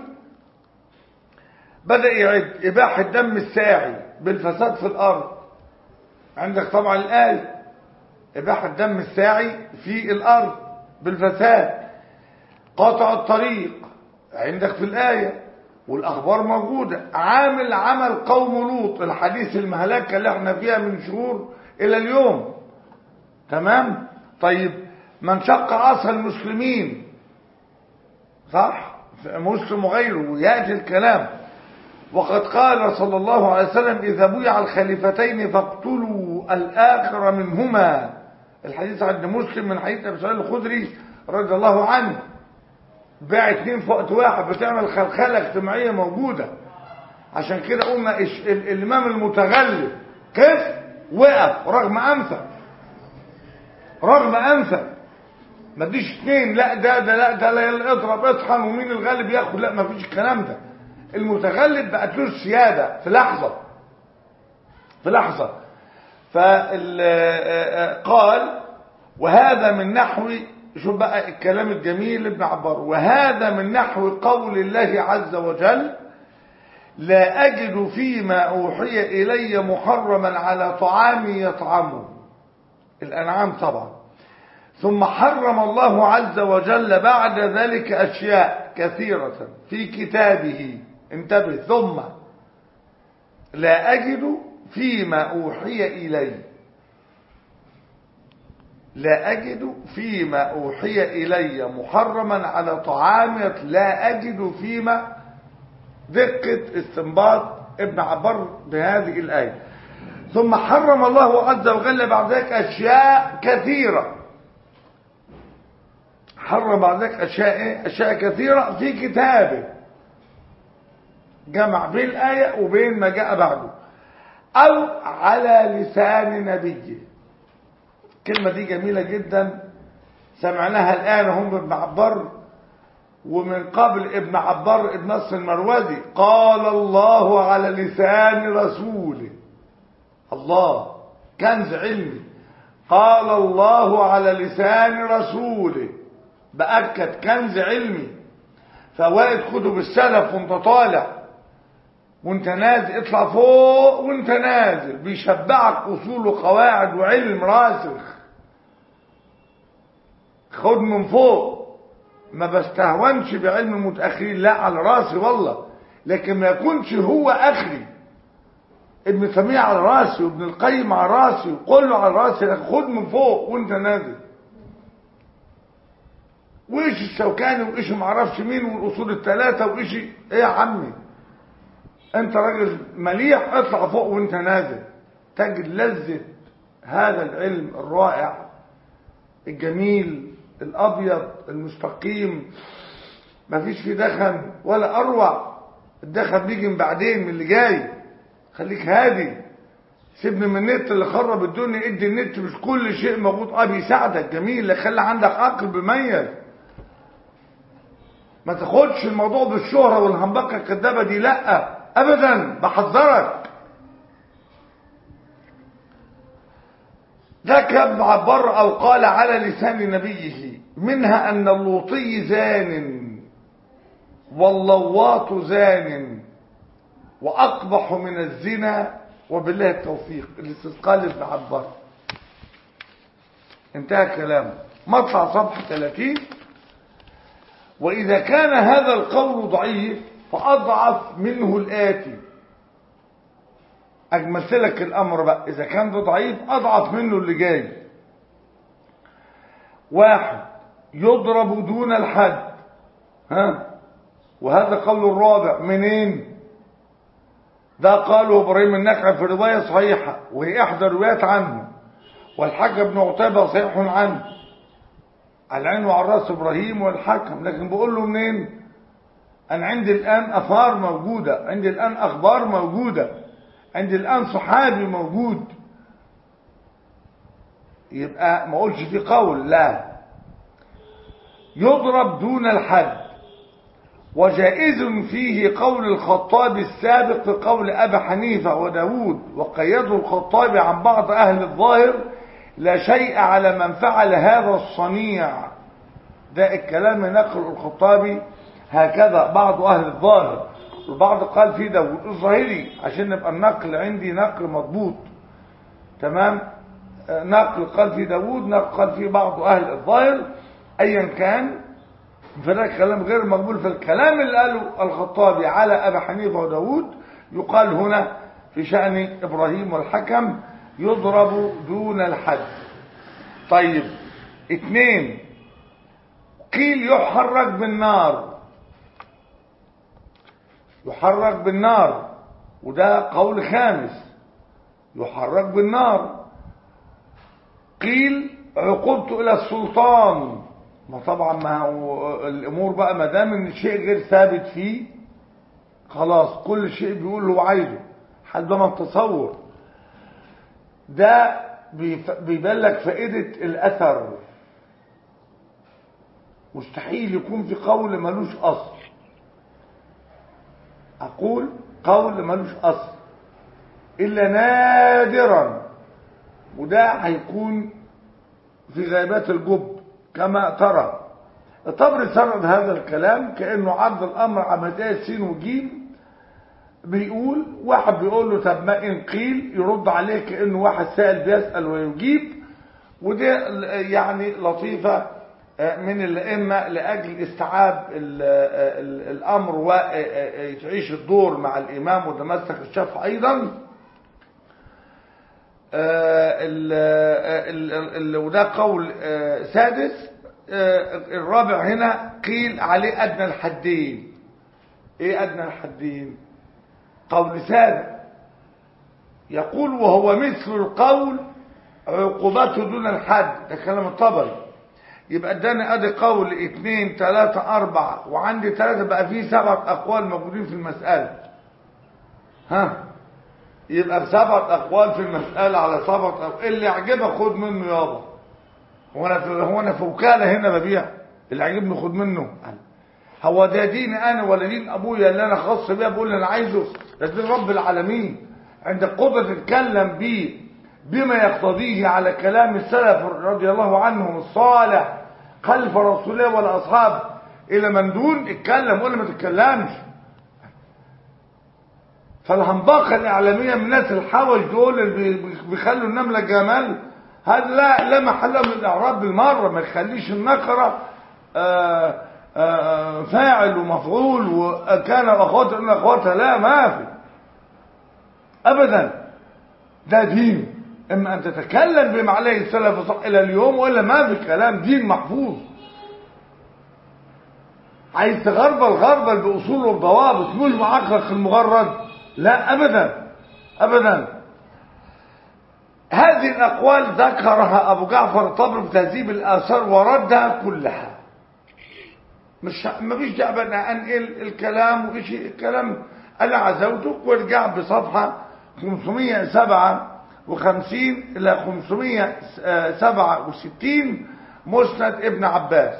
بدأ يعد إباحة دم الساعي بالفساد في الأرض عندك طبعا الآية إباحة دم الساعي في الأرض بالفساد قاطع الطريق عندك في الآية والأخبار موجودة عامل عمل قوم لوط الحديث المهلكة اللي احنا فيها من شهور إلى اليوم تمام طيب من شق عصا المسلمين صح مسلم وغيره يأتي الكلام وقد قال صلى الله عليه وسلم إذا بيع الخليفتين فاقتلوا الآخر منهما الحديث عند مسلم من حديث أبي سعيد الخدري رضي الله عنه باع اتنين في وقت واحد بتعمل خلخلة اجتماعية موجودة عشان كده قلنا الإمام المتغلب كيف وقف رغم أنفه رغم أنفه ما تديش اتنين لا ده ده لا ده لا اضرب اطحن ومين الغالب ياخد لا ما فيش الكلام ده المتغلب بقت له السياده في لحظه في لحظه فقال وهذا من نحو شوف بقى الكلام الجميل ابن عبار وهذا من نحو قول الله عز وجل لا أجد فيما أوحي إلي محرما على طعام يطعمه الأنعام طبعا ثم حرم الله عز وجل بعد ذلك أشياء كثيرة في كتابه انتبه ثم لا أجد فيما أوحي إلي لا أجد فيما أوحي إلي محرما على طعام لا أجد فيما دقة استنباط ابن عبر بهذه الآية ثم حرم الله عز وجل بعد ذلك أشياء كثيرة حرم بعد ذلك أشياء, إيه؟ أشياء كثيرة في كتابه جمع بين الآية وبين ما جاء بعده أو على لسان نبيه الكلمة دي جميلة جدا سمعناها الآن هم ابن عبر ومن قبل ابن عبر ابن نصر المروزي قال الله على لسان رسوله الله كنز علمي قال الله على لسان رسوله بأكد كنز علمي فوائد كتب السلف وانت طالع وانت نازل اطلع فوق وانت نازل بيشبعك اصول وقواعد وعلم راسخ خد من فوق ما بستهونش بعلم المتاخرين لا على راسي والله لكن ما يكونش هو اخري ابن تيميه على راسي وابن القيم على راسي وكله على راسي لكن خد من فوق وانت نازل وايش الشوكاني وايش معرفش مين والاصول الثلاثه وايش ايه يا عمي انت راجل مليح اطلع فوق وانت نازل تجد لذة هذا العلم الرائع الجميل الابيض المستقيم مفيش فيه دخن ولا اروع الدخن بيجي من بعدين من اللي جاي خليك هادي سيبني من النت اللي خرب الدنيا ادي النت مش كل شيء موجود اه بيساعدك جميل خلي عندك عقل بيميز ما تاخدش الموضوع بالشهرة والهمبكة الكدابة دي لا ابدا بحذرك ذاك ابن عبر او قال على لسان نبيه منها ان اللوطي زان واللواط زان واقبح من الزنا وبالله التوفيق الاستثقال ابن عبر انتهى كلامه مطلع صفحه 30 واذا كان هذا القول ضعيف فأضعف منه الآتي أجملت لك الأمر بقى إذا كان ده ضعيف أضعف منه اللي جاي واحد يضرب دون الحد ها وهذا قول الرابع منين ده قاله إبراهيم النخعي في رواية صحيحة وهي إحدى الروايات عنه والحاج بن عتيبة صحيح عنه على العين وعلى الراس إبراهيم والحكم لكن بقول له منين أنا عندي الآن أثار موجودة عندي الآن أخبار موجودة عندي الآن صحابي موجود يبقى ما أقولش في قول لا يضرب دون الحد وجائز فيه قول الخطاب السابق في قول أبي حنيفة وداود وقيده الخطاب عن بعض أهل الظاهر لا شيء على من فعل هذا الصنيع ده الكلام نقل الخطابي هكذا بعض أهل الظاهر البعض قال في داود الظاهري عشان نبقى النقل عندي نقل مضبوط تمام نقل قال في داود نقل قال في بعض أهل الظاهر أيا كان فده كلام غير مقبول فالكلام اللي قاله الخطابي على أبي حنيفة وداود يقال هنا في شأن إبراهيم والحكم يضرب دون الحد طيب اثنين قيل يحرك بالنار يحرك بالنار وده قول خامس يحرك بالنار قيل عقوبته الى السلطان ما طبعا ما هو الامور بقى ما دام ان الشيء غير ثابت فيه خلاص كل شيء بيقول له عايزه حد ما التصور ده بيبان لك فائده الاثر مستحيل يكون في قول ملوش اصل أقول قول ملوش أصل إلا نادرا وده هيكون في غيبات الجب كما ترى الطبري سرد هذا الكلام كأنه عرض الأمر عملية سين وجيم بيقول واحد بيقول له طب ما إن قيل يرد عليه كأنه واحد سائل بيسأل ويجيب ودي يعني لطيفة من الأئمة لأجل استيعاب الأمر ويعيش الدور مع الإمام وتمسك الشافعي أيضا وده قول سادس الرابع هنا قيل عليه أدنى الحدين إيه أدنى الحدين قول سابع يقول وهو مثل القول عقوبته دون الحد ده كلام الطبري يبقى اداني ادي قول اثنين ثلاثة اربعة وعندي ثلاثة بقى فيه سبعة اقوال موجودين في المسألة ها يبقى بسبعة اقوال في المسألة على سبعة اقوال اللي يعجبك خد منه يابا هو انا في هو انا في وكالة هنا ببيع اللي عجبني خد منه هو ده ديني انا ولا دين ابويا اللي انا خاص بيه بقول اللي انا عايزه ده دين رب العالمين عندك قدرة تتكلم بيه بما يقتضيه على كلام السلف رضي الله عنهم الصالح خلف رسول الله والاصحاب الى من دون اتكلم ولا ما تتكلمش فالهنبقه الاعلاميه من الناس الحوش دول اللي بيخلوا النمله جمال هذا لا لا محل من الاعراب بالمره ما يخليش النقره آآ آآ فاعل ومفعول وكان اخواتها ان اخواتها لا ما في ابدا ده دين اما ان تتكلم بما عليه السلف صح الى اليوم ولا ما في كلام دين محفوظ عايز تغربل غربل باصول وبضوابط مش بعقلك المغرد لا ابدا ابدا هذه الاقوال ذكرها ابو جعفر الطبري في تهذيب الاثار وردها كلها مش ما فيش داعي بقى انقل الكلام وإيش الكلام انا عزوتك وارجع بصفحه 507 وخمسين إلى خمسمية سبعة وستين مسند ابن عباس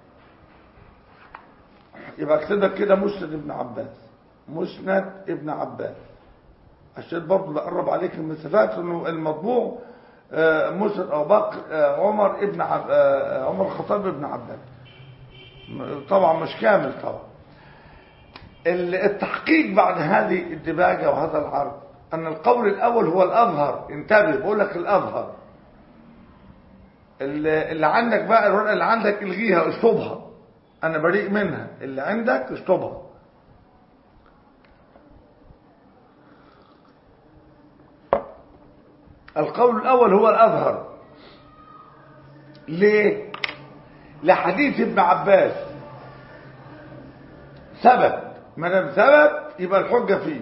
يبقى اكتبك كده مسند ابن عباس مسند ابن عباس عشان برضه بقرب عليك المسافات انه المطبوع مسند ابو بكر عمر ابن عب عمر الخطاب ابن عباس طبعا مش كامل طبعا التحقيق بعد هذه الدباجه وهذا العرض أن القول الأول هو الأظهر انتبه بقول لك الأظهر اللي عندك بقى الورقة اللي عندك الغيها اشطبها أنا بريء منها اللي عندك اشطبها القول الأول هو الأظهر ليه؟ لحديث ابن عباس ثبت ما دام ثبت يبقى الحجة فيه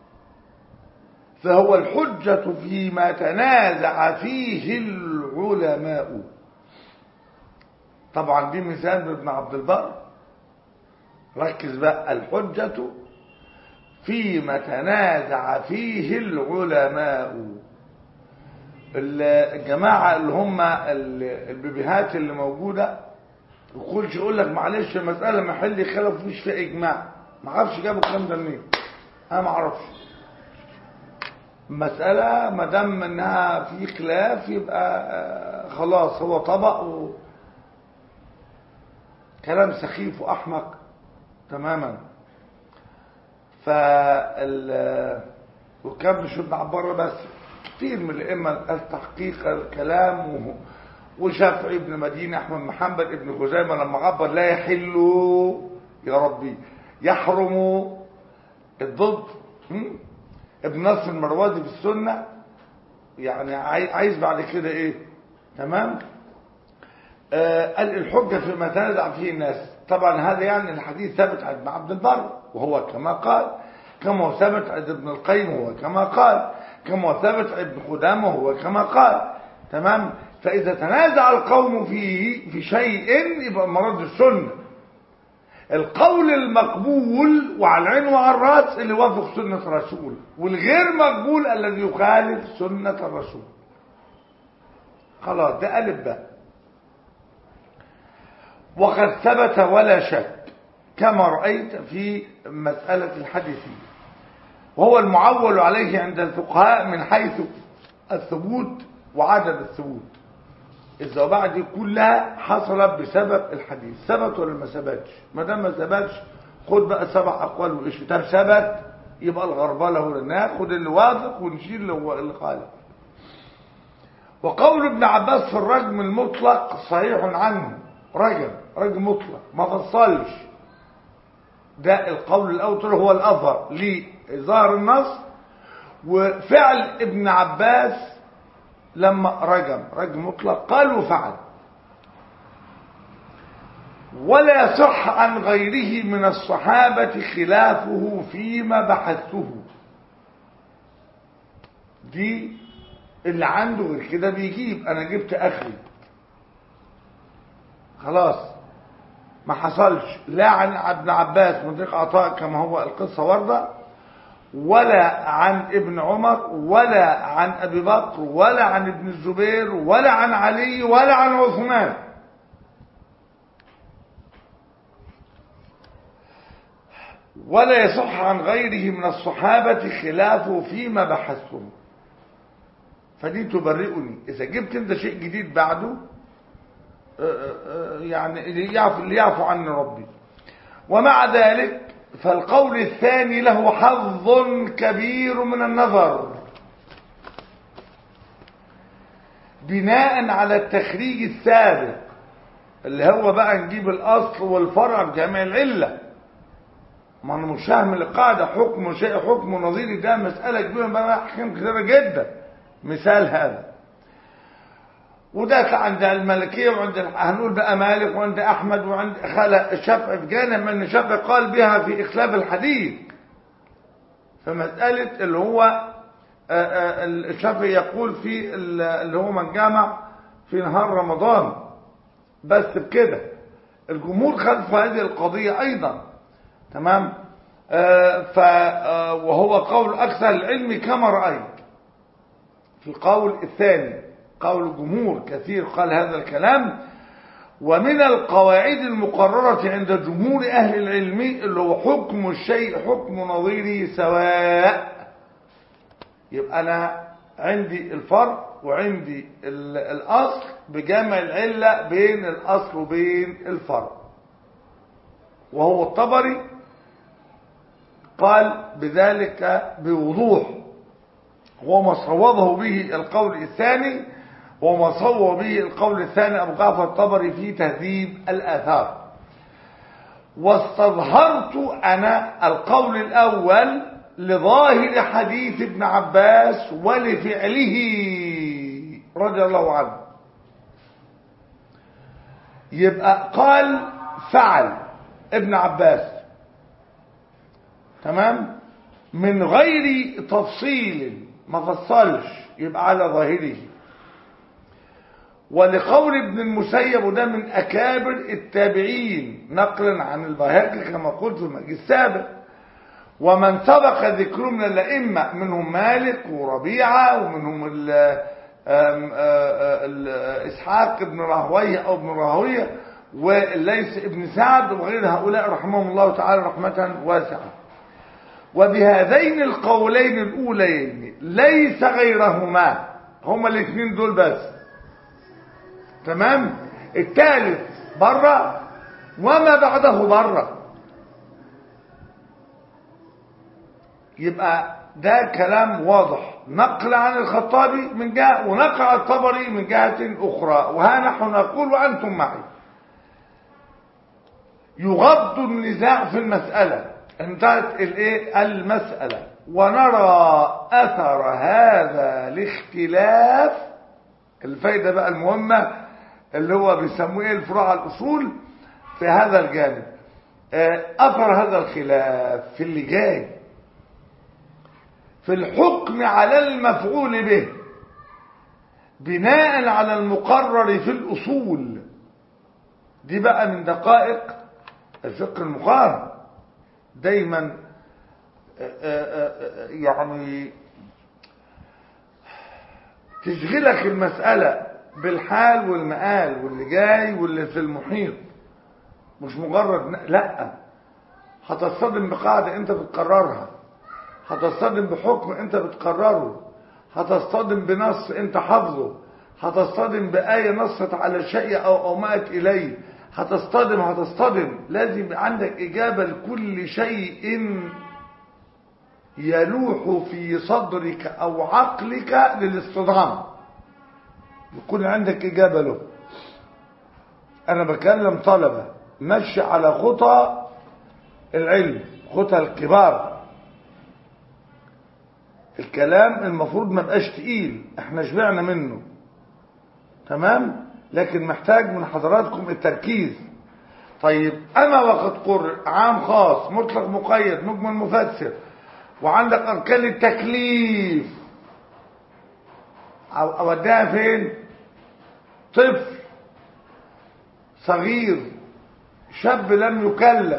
فهو الحجة فيما تنازع فيه العلماء طبعا دي مثال من ابن عبد البر ركز بقى الحجة فيما تنازع فيه العلماء الجماعة اللي هم البيبيهات اللي موجودة يقولش يقول لك معلش المسألة محل خلاف مفيش فيها إجماع ما اعرفش جابوا الكلام ده منين أنا ما اعرفش مسألة ما دام انها في خلاف يبقى خلاص هو طبق و كلام سخيف واحمق تماما فال وكان مش ابن عباره بس كتير من الائمه التحقيق الكلام و... وشافعي ابن مدينه احمد محمد ابن خزيمه لما عبر لا يحل يا ربي يحرم الضد ابن نصر المروزي في السنة يعني عايز بعد كده ايه تمام آه قال الحجة فيما تنازع فيه الناس طبعا هذا يعني الحديث ثابت عند ابن عبد البر وهو كما قال كما هو ثابت عند ابن القيم وهو كما قال كما هو ثابت عند ابن قدامه وهو كما قال تمام فإذا تنازع القوم فيه في شيء يبقى مراد السنه القول المقبول وعلى العين وعلى الراس اللي وافق سنة الرسول والغير مقبول الذي يخالف سنة الرسول خلاص ده ألف بقى وقد ثبت ولا شك كما رأيت في مسألة الحديثية وهو المعول عليه عند الفقهاء من حيث الثبوت وعدد الثبوت الزوابع دي كلها حصلت بسبب الحديث ثبت ولا ما ثبتش ما دام ما ثبتش خد بقى سبع اقوال وايش طب ثبت يبقى الغربله هو ناخد اللي واثق ونشيل اللي هو اللي خالف وقول ابن عباس في الرجم المطلق صحيح عنه رجم رجم مطلق ما فصلش ده القول الاول هو الاظهر لظاهر النص وفعل ابن عباس لما رجم رجم مطلق قال وفعل ولا يصح عن غيره من الصحابة خلافه فيما بحثته دي اللي عنده غير كده بيجيب انا جبت اخري خلاص ما حصلش لا عن ابن عباس من طريق عطاء كما هو القصة وردة ولا عن ابن عمر ولا عن ابي بكر ولا عن ابن الزبير ولا عن علي ولا عن عثمان ولا يصح عن غيره من الصحابة خلافه فيما بحثته فدي تبرئني إذا جبت انت شيء جديد بعده يعني اللي يعفو, اللي يعفو عني ربي ومع ذلك فالقول الثاني له حظ كبير من النظر بناء على التخريج السابق اللي هو بقى نجيب الاصل والفرع بجميع العله ما انا مش فاهم القاعده حكم شيء حكم نظيري ده مساله كبيره بقى احكام كثيره جدا مثال هذا وده عند الملكيه وعند هنقول بقى مالك وعند احمد وعند خلق الشافعي بجانب من الشافعي قال بها في اخلاف الحديث فمساله اللي هو الشافعي يقول في اللي هو من جامع في نهار رمضان بس بكده الجمهور خلف هذه القضيه ايضا تمام آه ف آه وهو قول اكثر العلم كما رايت في القول الثاني قول الجمهور كثير قال هذا الكلام ومن القواعد المقررة عند جمهور أهل العلم اللي هو حكم الشيء حكم نظيره سواء يبقى أنا عندي الفرق وعندي الأصل بجمع العلة بين الأصل وبين الفرق وهو الطبري قال بذلك بوضوح وما صوبه به القول الثاني وما صوب به القول الثاني أبو جعفر الطبري في تهذيب الآثار واستظهرت أنا القول الأول لظاهر حديث ابن عباس ولفعله رضي الله عنه يبقى قال فعل ابن عباس تمام من غير تفصيل ما فصلش يبقى على ظاهره ولقول ابن المسيب وده من أكابر التابعين نقلا عن البهاقي كما قلت في المجلس السابق ومن سبق ذكره من الأئمة منهم مالك وربيعة ومنهم ال ال ال إسحاق بن راهويه أو ابن راهويه وليس ابن سعد وغير هؤلاء رحمهم الله تعالى رحمة واسعة وبهذين القولين الأولين ليس غيرهما هما الاثنين دول بس تمام الثالث بره وما بعده بره يبقى ده كلام واضح نقل عن الخطابي من جهة ونقل عن الطبري من جهة أخرى وها نحن نقول وأنتم معي يغض النزاع في المسألة انتهت الايه المسألة ونرى أثر هذا الاختلاف الفايدة بقى المهمة اللي هو بيسموه الفروع الأصول في هذا الجانب أثر هذا الخلاف في اللي جاي في الحكم على المفعول به بناء على المقرر في الأصول دي بقى من دقائق الفقه المقارن دايما يعني تشغلك المسألة بالحال والمآل واللي جاي واللي في المحيط مش مجرد لا هتصطدم بقاعدة انت بتقررها هتصطدم بحكم انت بتقرره هتصطدم بنص انت حافظه هتصطدم بآية نصت على شيء أو أومأت إليه هتصطدم هتصطدم لازم يبقى عندك إجابة لكل شيء يلوح في صدرك أو عقلك للاصطدام يكون عندك إجابة له أنا بكلم طلبة مشي على خطى العلم خطى الكبار الكلام المفروض ما بقاش تقيل احنا شبعنا منه تمام لكن محتاج من حضراتكم التركيز طيب انا وقد قر عام خاص مطلق مقيد مجمل مفسر وعندك اركان التكليف أو- اوديها فين طفل صغير شاب لم يكلف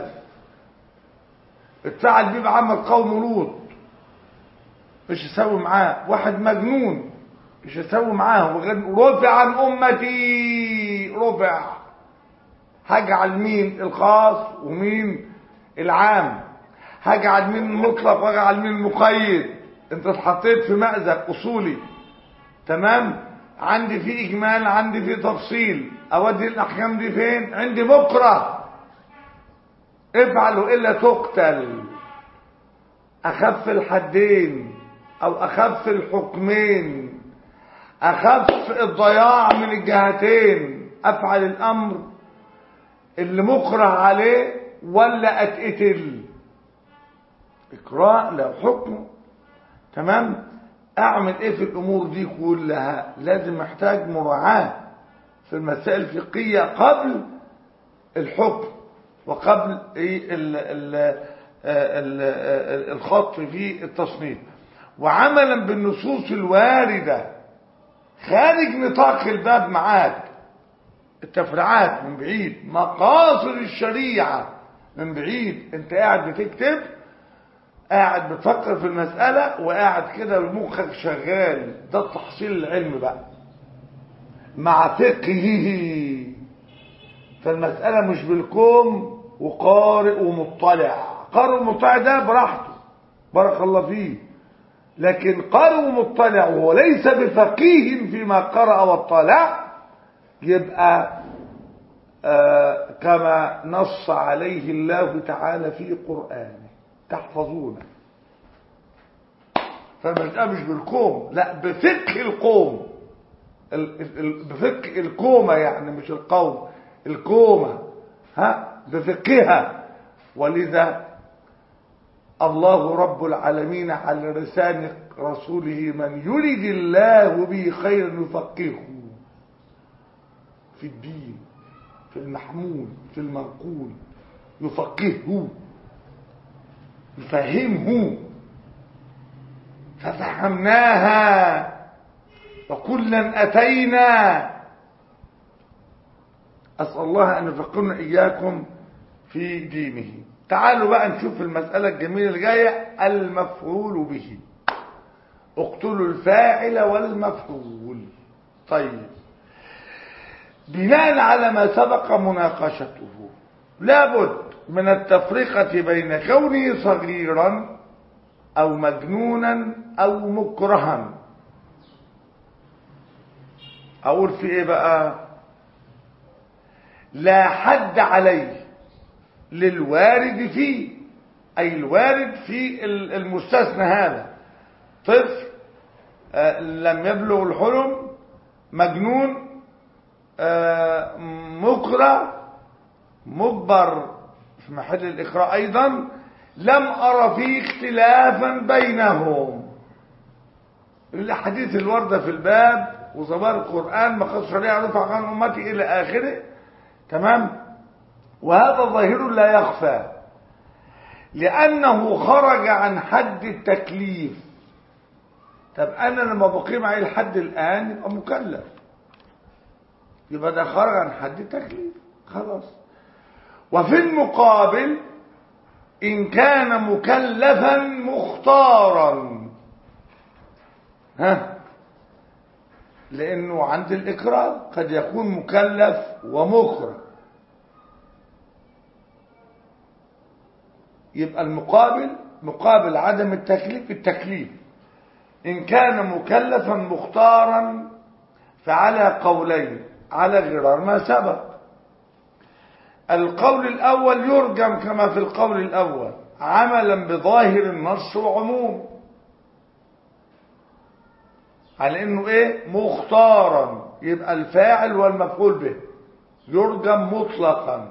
اتفعل بيه بعمل قوم لوط مش يسوي معاه واحد مجنون مش يسوي معاه وغير- رفع عن امتي رفع هجعل مين الخاص ومين العام هجعل مين المطلق وهجعل مين المقيد انت اتحطيت في مأزق اصولي تمام عندي في اجمال عندي في تفصيل اودي الاحكام دي فين عندي بكره افعل الا تقتل اخف الحدين او اخف الحكمين اخف الضياع من الجهتين افعل الامر اللي مكره عليه ولا اتقتل اقراء لا حكم تمام اعمل ايه في الامور دي كلها لازم محتاج مراعاه في المسائل الفقهيه قبل الحكم وقبل ايه ال ال ال ال الخط في التصنيف وعملا بالنصوص الوارده خارج نطاق الباب معاك التفريعات من بعيد مقاصد الشريعه من بعيد انت قاعد بتكتب قاعد بتفكر في المسألة وقاعد كده ومخك شغال ده التحصيل العلم بقى مع فقهه فالمسألة مش بالكوم وقارئ ومطلع قارئ ومطلع ده براحته بارك الله فيه لكن قارئ ومطلع وهو ليس بفقيه فيما قرأ واطلع يبقى آه كما نص عليه الله تعالى في قرآنه تحفظونه فالمسألة مش بالكوم لا بفقه القوم ال- ال- بفقه الكومة يعني مش القوم الكومة ها بفقهها ولذا الله رب العالمين على لسان رسوله من يرد الله به خيرا يفقهه في الدين في المحمول في المنقول يفقهه يفهمه ففهمناها وكلا أتينا أسأل الله أن يفقهنا إياكم في دينه تعالوا بقى نشوف المسألة الجميلة اللي جاية المفعول به اقتلوا الفاعل والمفعول طيب بناء على ما سبق مناقشته لابد من التفرقة بين كونه صغيرا أو مجنونا أو مكرها أقول في إيه بقى لا حد عليه للوارد فيه أي الوارد في المستثنى هذا طفل آه، لم يبلغ الحلم مجنون آه، مكره مجبر في محل الإقراء أيضا لم أرى فيه اختلافا بينهم الحديث الوردة في الباب وزبار القرآن مقصد شريعة رفع عن أمتي إلى آخره تمام وهذا ظاهر لا يخفى لأنه خرج عن حد التكليف طب أنا لما بقيم عليه الحد الآن يبقى مكلف يبقى ده خرج عن حد التكليف خلاص وفي المقابل إن كان مكلفا مختارا ها لأنه عند الإكراه قد يكون مكلف ومكره يبقى المقابل مقابل عدم التكليف التكليف إن كان مكلفا مختارا فعلى قولين على غرار ما سبق القول الأول يرجم كما في القول الأول عملا بظاهر النص وعموم على انه ايه مختارا يبقى الفاعل والمفعول به يرجم مطلقا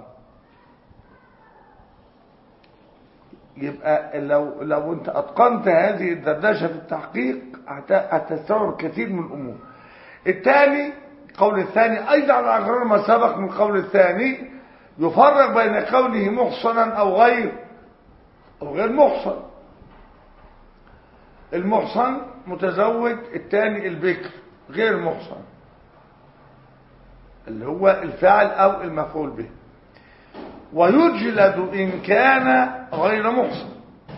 يبقى لو لو انت اتقنت هذه الدردشه في التحقيق هتستوعب كثير من الامور الثاني القول الثاني ايضا على اقرار ما سبق من القول الثاني يفرق بين كونه محصنا او غير او غير محصن المحصن متزوج الثاني البكر غير محصن اللي هو الفاعل او المفعول به ويجلد ان كان غير محصن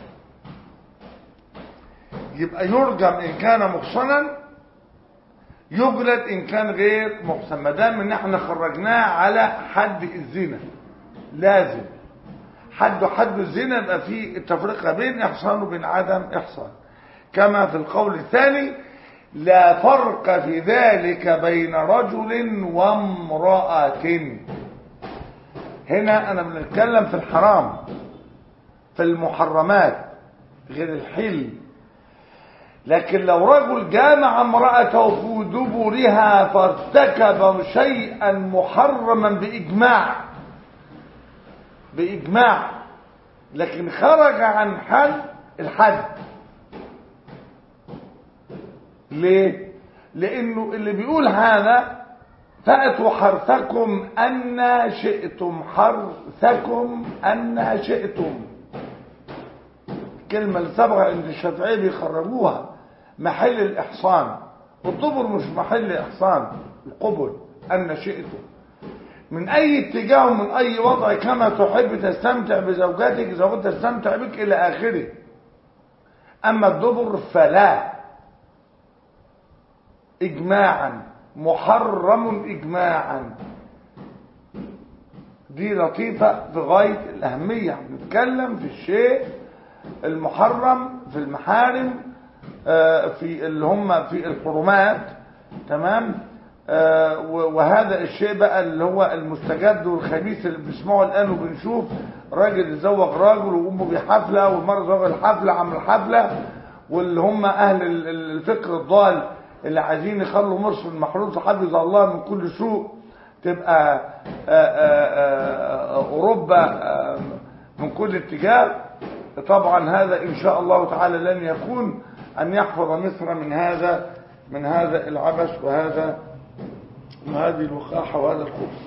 يبقى يرجم ان كان محصنا يجلد ان كان غير محصن ما دام ان احنا خرجناه على حد الزنا لازم حد حد الزنا يبقى فيه التفرقه بين احصان وبين عدم احصان كما في القول الثاني لا فرق في ذلك بين رجل وامرأة هنا انا بنتكلم في الحرام في المحرمات غير الحل لكن لو رجل جامع امرأته في دبرها فارتكب شيئا محرما بإجماع بإجماع لكن خرج عن حد الحد ليه لانه اللي بيقول هذا فأتوا حرثكم أن شئتم حرثكم أن شئتم الكلمة اللي سبقها عند الشافعية بيخرجوها محل الإحصان والطبر مش محل إحصان القبل أن شئتم من أي اتجاه ومن أي وضع كما تحب تستمتع بزوجاتك زوجتك تستمتع بك إلى آخره أما الدبر فلا إجماعا محرم إجماعا دي لطيفة في غاية الأهمية بنتكلم في الشيء المحرم في المحارم في اللي هم في الحرمات تمام وهذا الشيء بقى اللي هو المستجد والخبيث اللي بنسمعه الآن وبنشوف راجل يزوج راجل وأمه بحفلة والمرة زوج الحفلة عمل حفلة واللي هم أهل الفكر الضال اللي عايزين يخلوا مصر المحروسة حفظ الله من كل سوء تبقى آآ آآ أوروبا من كل اتجاه طبعا هذا إن شاء الله تعالى لن يكون أن يحفظ مصر من هذا من هذا العبث وهذا وهذه الوقاحة وهذا الخبث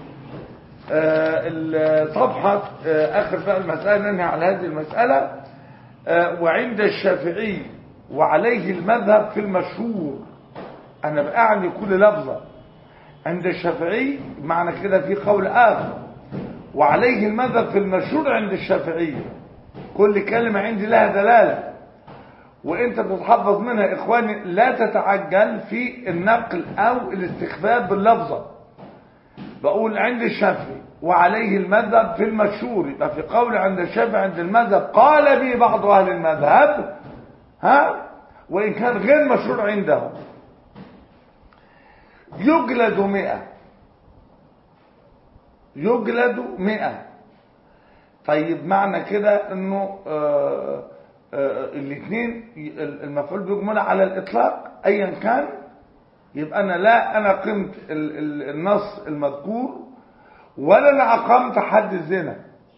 صفحة آخر بقى المسألة ننهي على هذه المسألة وعند الشافعي وعليه المذهب في المشهور أنا بأعني كل لفظة عند الشافعي معنى كده في قول آخر وعليه المذهب في المشهور عند الشافعي كل كلمة عندي لها دلالة وانت بتتحفظ منها اخواني لا تتعجل في النقل او الاستخفاف باللفظة بقول عند الشافعي وعليه المذهب في المشهور يبقى في قول عند الشافعي عند المذهب قال به بعض اهل المذهب ها وان كان غير مشهور عندهم يجلد مئة يجلد مئة طيب معنى كده انه آه آه الاثنين المفعول بيجمل على الاطلاق ايا كان يبقى انا لا انا قمت النص المذكور ولا انا اقمت حد الزنا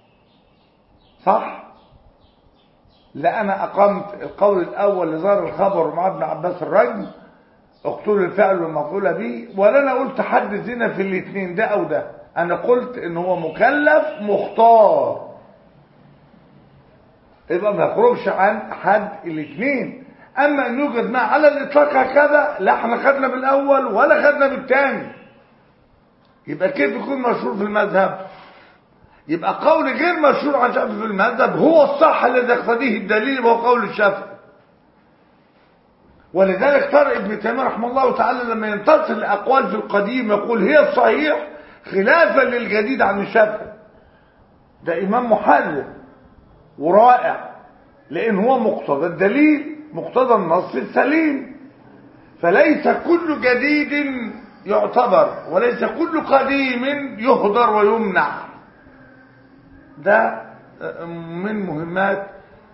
صح لا انا اقمت القول الاول لظهر الخبر مع ابن عباس الرجم اقتلوا الفعل والمفعول به ولا انا قلت حد الزنا في الاثنين ده او ده انا قلت ان هو مكلف مختار يبقى ما يخرجش عن حد الاثنين اما ان يوجد ما على الاطلاق هكذا لا احنا خدنا بالاول ولا خدنا بالثاني يبقى كيف يكون مشهور في المذهب يبقى قول غير مشهور عن شافعي في المذهب هو الصح الذي يقتضيه الدليل وهو قول الشافعي ولذلك ترى ابن تيميه رحمه الله تعالى لما ينتصر الاقوال في القديم يقول هي الصحيح خلافا للجديد عن الشافعي ده امام محرر ورائع لان هو مقتضى الدليل مقتضى النص السليم فليس كل جديد يعتبر وليس كل قديم يهدر ويمنع ده من مهمات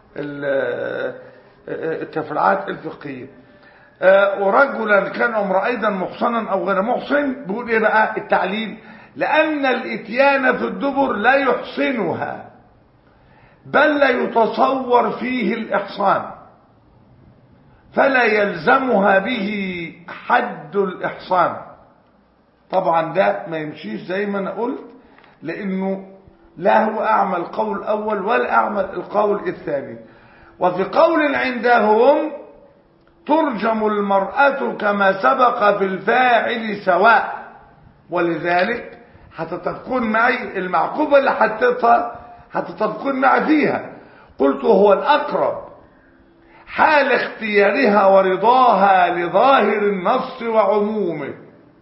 التفريعات الفقهيه ورجلا كان امر ايضا محصنا او غير محصن بيقول ايه بقى التعليل لان الاتيان في الدبر لا يحسنها بل لا يتصور فيه الاحصان فلا يلزمها به حد الاحصان طبعا ده ما يمشيش زي ما انا قلت لانه لا هو اعمل القول الاول ولا اعمل القول الثاني وفي قول عندهم ترجم المرأة كما سبق في الفاعل سواء ولذلك هتتفقون معي المعقوبة اللي حطيتها هتتفقون معي فيها قلت هو الأقرب حال اختيارها ورضاها لظاهر النص وعمومه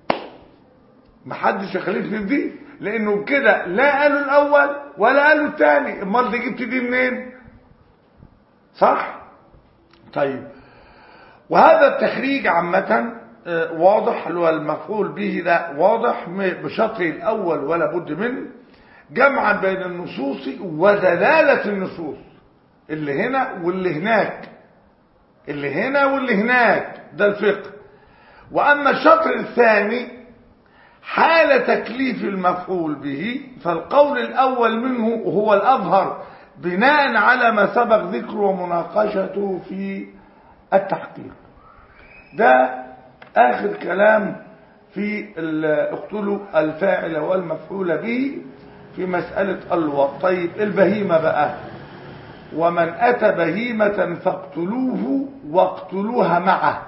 محدش يخالفني في دي لانه كده لا قالوا الاول ولا قالوا الثاني امال دي جبت دي منين صح طيب وهذا التخريج عامة واضح اللي هو المفعول به ده واضح بشطره الأول ولا بد منه جمعا بين النصوص ودلالة النصوص اللي هنا واللي هناك اللي هنا واللي هناك ده الفقه وأما الشطر الثاني حال تكليف المفعول به فالقول الأول منه هو الأظهر بناء على ما سبق ذكره ومناقشته في التحقيق ده آخر كلام في اقتلوا الفاعل والمفعول به في مسألة الوقت طيب البهيمة بقى ومن أتى بهيمة فاقتلوه واقتلوها معه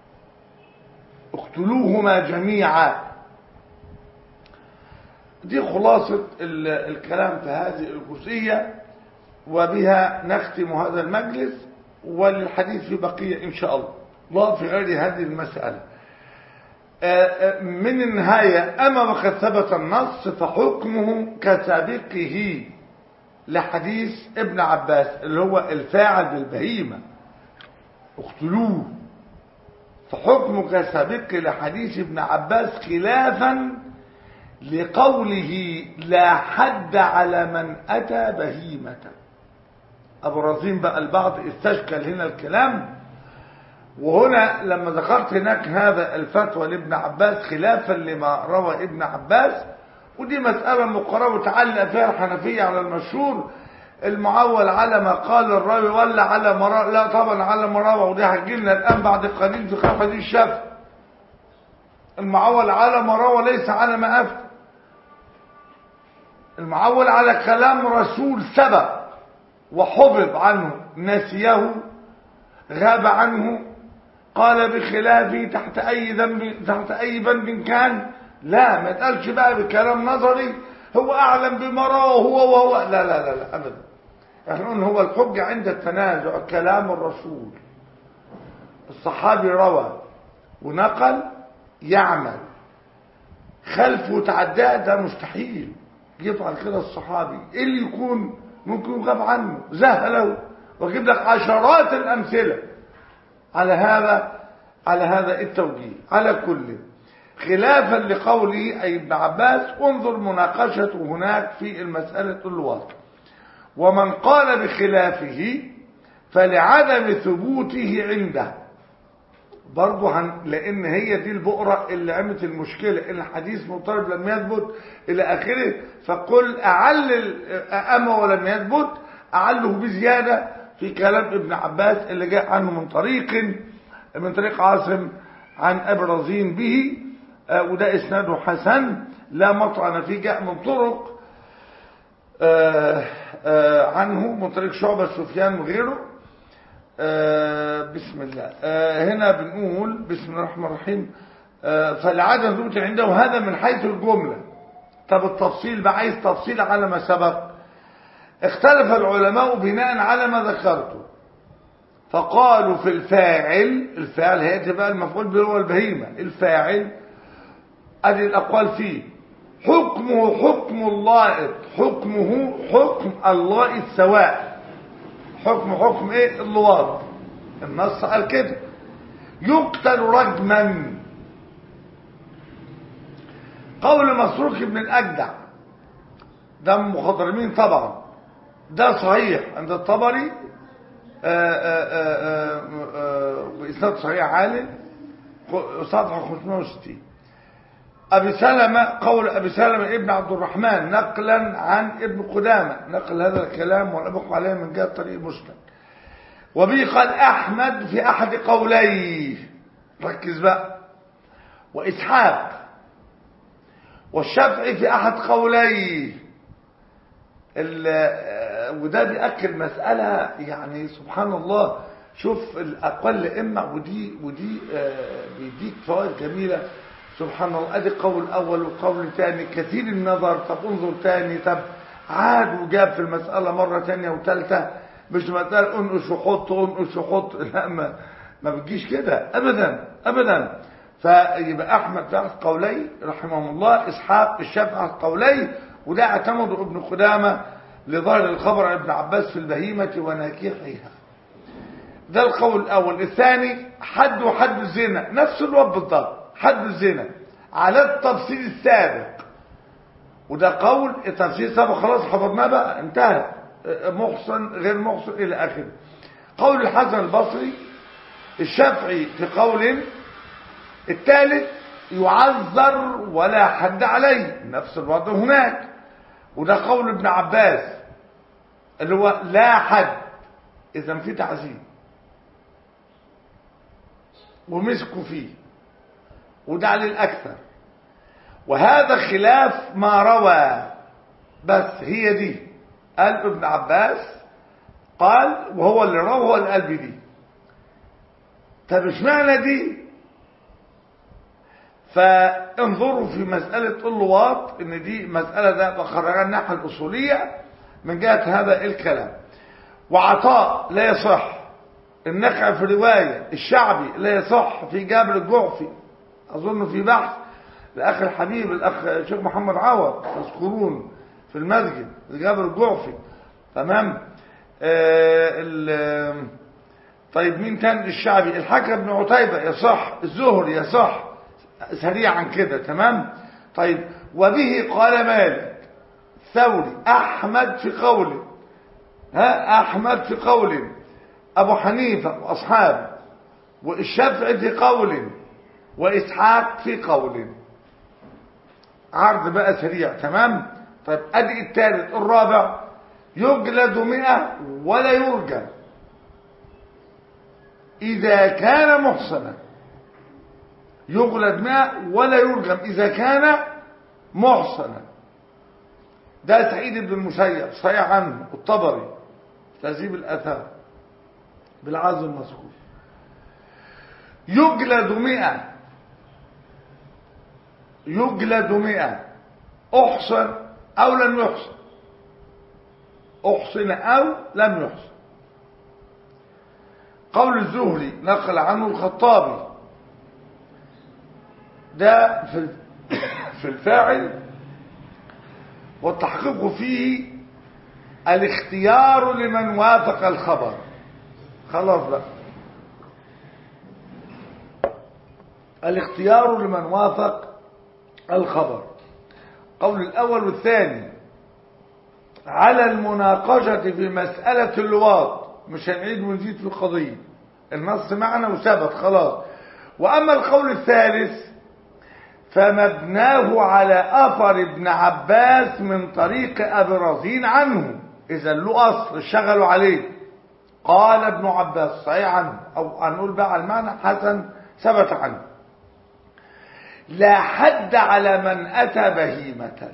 اقتلوهما جميعا دي خلاصة الكلام في هذه الجزئية وبها نختم هذا المجلس وللحديث في بقية إن شاء الله الله في غير هذه المسألة من النهاية أما وقد ثبت النص فحكمه كسابقه لحديث ابن عباس اللي هو الفاعل بالبهيمة اقتلوه فحكمه كسابقه لحديث ابن عباس خلافا لقوله لا حد على من أتى بهيمة أبو رزين بقى البعض استشكل هنا الكلام وهنا لما ذكرت هناك هذا الفتوى لابن عباس خلافا لما روى ابن عباس ودي مسألة مقررة وتعلق فيها الحنفية على المشهور المعول على ما قال الراوي ولا على ما روى لا طبعا على ما روى ودي هتجي لنا الآن بعد قليل في خلافة دي الشافعي المعول على ما روى ليس على ما أفتى المعول على كلام رسول سبق وحفظ عنه نسيه غاب عنه قال بخلافه تحت اي ذنب تحت اي بند كان لا ما تقالش بقى بكلام نظري هو اعلم بما روى هو وهو لا لا لا, لا ابدا احنا نقول هو الحجه عند التنازع كلام الرسول الصحابي روى ونقل يعمل خلفه تعداه ده مستحيل يفعل كده الصحابي ايه اللي يكون ممكن يغاب عنه زهله واجيب لك عشرات الامثله على هذا على هذا التوجيه على كل خلافا لقوله اي ابن عباس انظر مناقشته هناك في المساله الواقع ومن قال بخلافه فلعدم ثبوته عنده برضه هن... لان هي دي البؤره اللي عملت المشكله ان الحديث مضطرب لم يثبت الى اخره فقل اعلل اما ولم يثبت اعله بزياده في كلام ابن عباس اللي جاء عنه من طريق من طريق عاصم عن ابي رزين به آه وده اسناده حسن لا مطعن فيه جاء من طرق آه آه عنه من طريق شعبة سفيان وغيره بسم الله هنا بنقول بسم الله الرحمن الرحيم فالعدم ثبوت عنده هذا من حيث الجملة طب التفصيل بقى عايز تفصيل على ما سبق اختلف العلماء بناء على ما ذكرته فقالوا في الفاعل الفاعل هيأتي بقى المفعول به هو البهيمة الفاعل ادي الاقوال فيه حكمه حكم اللائق حكمه حكم اللائق سواء حكم حكم ايه اللواط النص قال كده يقتل رجما قول مسروق بن الأجدع ده من مخضرمين طبعا ده صحيح عند الطبري بإسناد صحيح عالي صفحة 560 أبي سلمة قول أبي سلمة ابن عبد الرحمن نقلا عن ابن قدامة نقل هذا الكلام والأبق عليه من جهة طريق مسلم وبه قال أحمد في أحد قوليه ركز بقى وإسحاق والشافعي في أحد قوليه وده بيأكد مسألة يعني سبحان الله شوف الأقل إما ودي ودي بيديك فوائد جميلة سبحان الله ادي قول اول وقول ثاني كثير النظر طب انظر ثاني طب عاد وجاب في المسألة مرة ثانيه وثالثه مش مسألة انقش وحط انقش وحط لا ما ما بتجيش كده ابدا ابدا فيبقى احمد في قولي رحمه الله اسحاق الشافعي قولي وده اعتمد ابن قدامه لظاهر الخبر عن ابن عباس في البهيمة وناكحها ده القول الاول الثاني حد وحد الزنا نفس الوضع بالضبط حد الزنا على التفصيل السابق وده قول التفصيل السابق خلاص حفظناه بقى انتهى محصن غير محصن الى اخره قول الحسن البصري الشافعي في قول الثالث يعذر ولا حد عليه نفس الوضع هناك وده قول ابن عباس اللي هو لا حد اذا في تعذيب ومسكوا فيه وده للأكثر وهذا خلاف ما روى بس هي دي قال ابن عباس قال وهو اللي روى هو اللي قال بدي طب اشمعنى دي فانظروا في مسألة اللواط ان دي مسألة ده بخرجها الناحية الأصولية من جهة هذا الكلام وعطاء لا يصح النخع في رواية الشعبي لا يصح في جابر الجعفي أظن في بحث الأخ الحبيب الأخ الشيخ محمد عوض تذكرون في المسجد جابر الجعفي تمام آه طيب مين تاني الشعبي الحكم بن عتيبة يصح الزهر يصح سريعا كده تمام طيب وبه قال مالك ثوري أحمد في قوله ها أحمد في قول أبو حنيفة وأصحابه والشافعي في قول وإسحاق في قول عرض بقى سريع تمام طيب أدي الثالث الرابع يجلد مئة ولا يرجى إذا كان محصنا يجلد مئة ولا يرجم إذا كان محصنا ده سعيد بن المسيب صحيح عنه الطبري تهذيب الأثار بالعزم المذكور يجلد مئة يجلد مئة أحصن أو لم يحصن أحصن أو لم يحصن قول الزهري نقل عنه الخطابي ده في في الفاعل والتحقيق فيه الاختيار لمن وافق الخبر خلاص بقى الاختيار لمن وافق الخبر قول الأول والثاني على المناقشة في مسألة اللواط مش هنعيد ونزيد في القضية النص معنا وثبت خلاص وأما القول الثالث فمبناه على أثر ابن عباس من طريق أبي رزين عنه إذا له أصل اشتغلوا عليه قال ابن عباس صحيح عنه أو هنقول بقى المعنى حسن ثبت عنه لا حد على من أتى بهيمة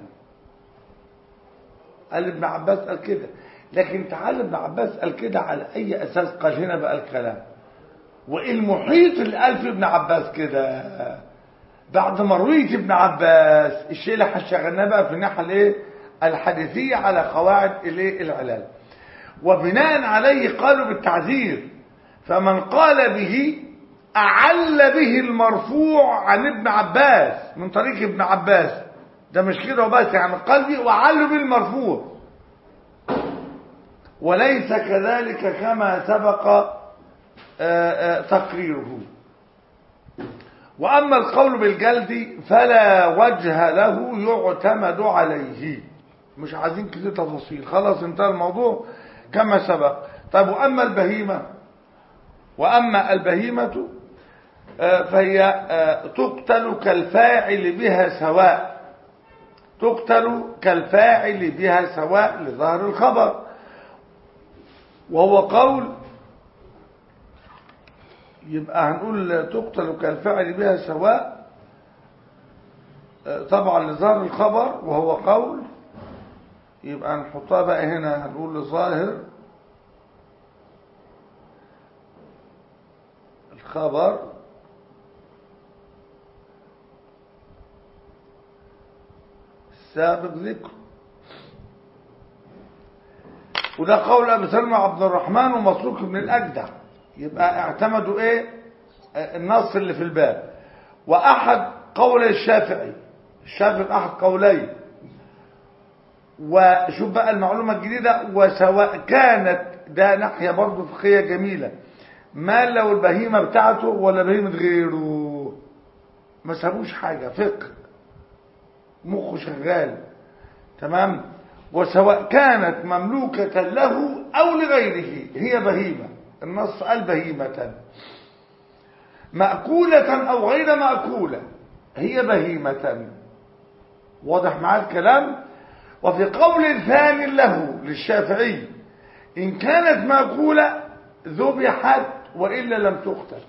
قال ابن عباس قال كده لكن تعال ابن عباس قال كده على أي أساس قال هنا بقى الكلام والمحيط اللي قال في ابن عباس كده بعد مروية ابن عباس الشيء اللي هشغلناه بقى في الناحية الايه الحديثية على قواعد الايه العلال وبناء عليه قالوا بالتعذير فمن قال به أعل به المرفوع عن ابن عباس من طريق ابن عباس ده مش كده وبس يعني قال به وعل به المرفوع وليس كذلك كما سبق آآ آآ تقريره وأما القول بالجلد فلا وجه له يعتمد عليه مش عايزين كتير تفاصيل خلاص انتهى الموضوع كما سبق طيب وأما البهيمة وأما البهيمة فهي تقتل كالفاعل بها سواء تقتل كالفاعل بها سواء لظهر الخبر وهو قول يبقى هنقول تقتل كالفعل بها سواء طبعا لظاهر الخبر وهو قول يبقى نحطها بقى هنا هنقول لظاهر الخبر السابق ذكر وده قول ابي سلمى عبد الرحمن ومسروق بن الاجدع يبقى اعتمدوا ايه النص اللي في الباب واحد قول الشافعي الشافعي احد قولين وشوف بقى المعلومه الجديده وسواء كانت ده ناحيه برضه فقهيه جميله ما لو البهيمه بتاعته ولا بهيمه غيره ما سابوش حاجه فقه مخه شغال تمام وسواء كانت مملوكة له أو لغيره هي بهيمة النص قال بهيمة مأكولة أو غير مأكولة هي بهيمة واضح معاه الكلام وفي قول ثاني له للشافعي إن كانت مأكولة ذبحت وإلا لم تقتل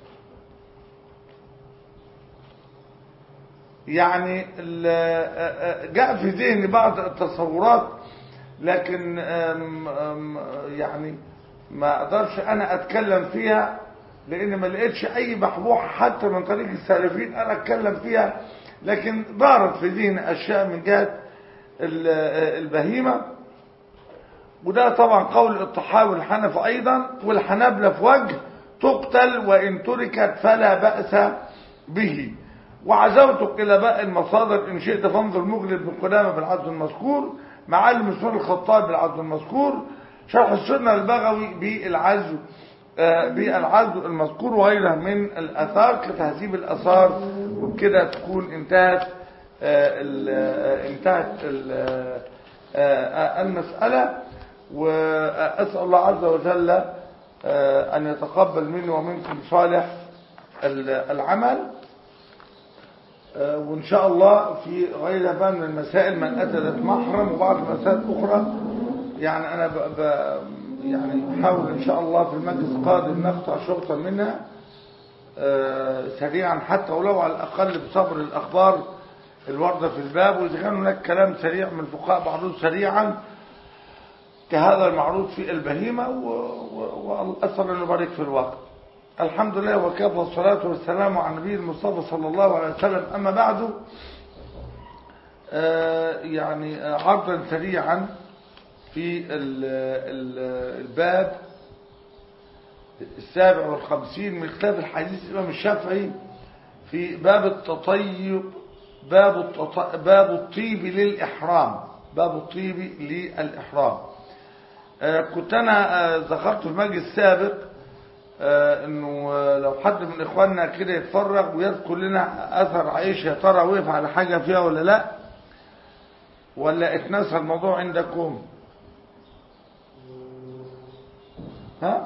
يعني جاء في ذهني بعض التصورات لكن أم أم يعني ما اقدرش انا اتكلم فيها لان ما لقيتش اي بحبوحه حتى من طريق السالفين انا اتكلم فيها لكن دارت في ذهني اشياء من جهه البهيمه وده طبعا قول الطحاوي والحنف ايضا والحنابلة في وجه تقتل وان تركت فلا باس به وعزوتك الى باقي المصادر ان شئت فانظر مغلب بن قدامه بالعدل المذكور معالم السنن الخطاب بالعدل المذكور شرح السنه البغوي بالعزو آه بالعزو المذكور وغيرها من الاثار كتهذيب الاثار وبكده تكون انتهت آه انتهت آه المساله واسال الله عز وجل ان يتقبل مني ومنكم صالح العمل وإن شاء الله في غيرها بقى من المسائل من أتت محرم وبعض المسائل الأخرى يعني أنا ب ب يعني أحاول إن شاء الله في المجلس القادم نقطع شرطا منها سريعا حتى ولو على الأقل بصبر الأخبار الواردة في الباب وإذا كان هناك كلام سريع من الفقهاء معروض سريعا كهذا المعروض في البهيمة وأسأل أن يبارك في الوقت الحمد لله وكفى الصلاة والسلام على النبي المصطفى صلى الله عليه وسلم أما بعد آه يعني عرضا سريعا في ال ال الباب السابع والخمسين من كتاب الحديث الإمام الشافعي في باب التطيب باب التط... باب الطيب للإحرام باب الطيب للإحرام آه كنت أنا آه ذكرت في المجلس السابق آه انه لو حد من اخواننا كده يتفرغ ويذكر لنا اثر عائشه يا ترى وقف على حاجه فيها ولا لا ولا اتنسى الموضوع عندكم ها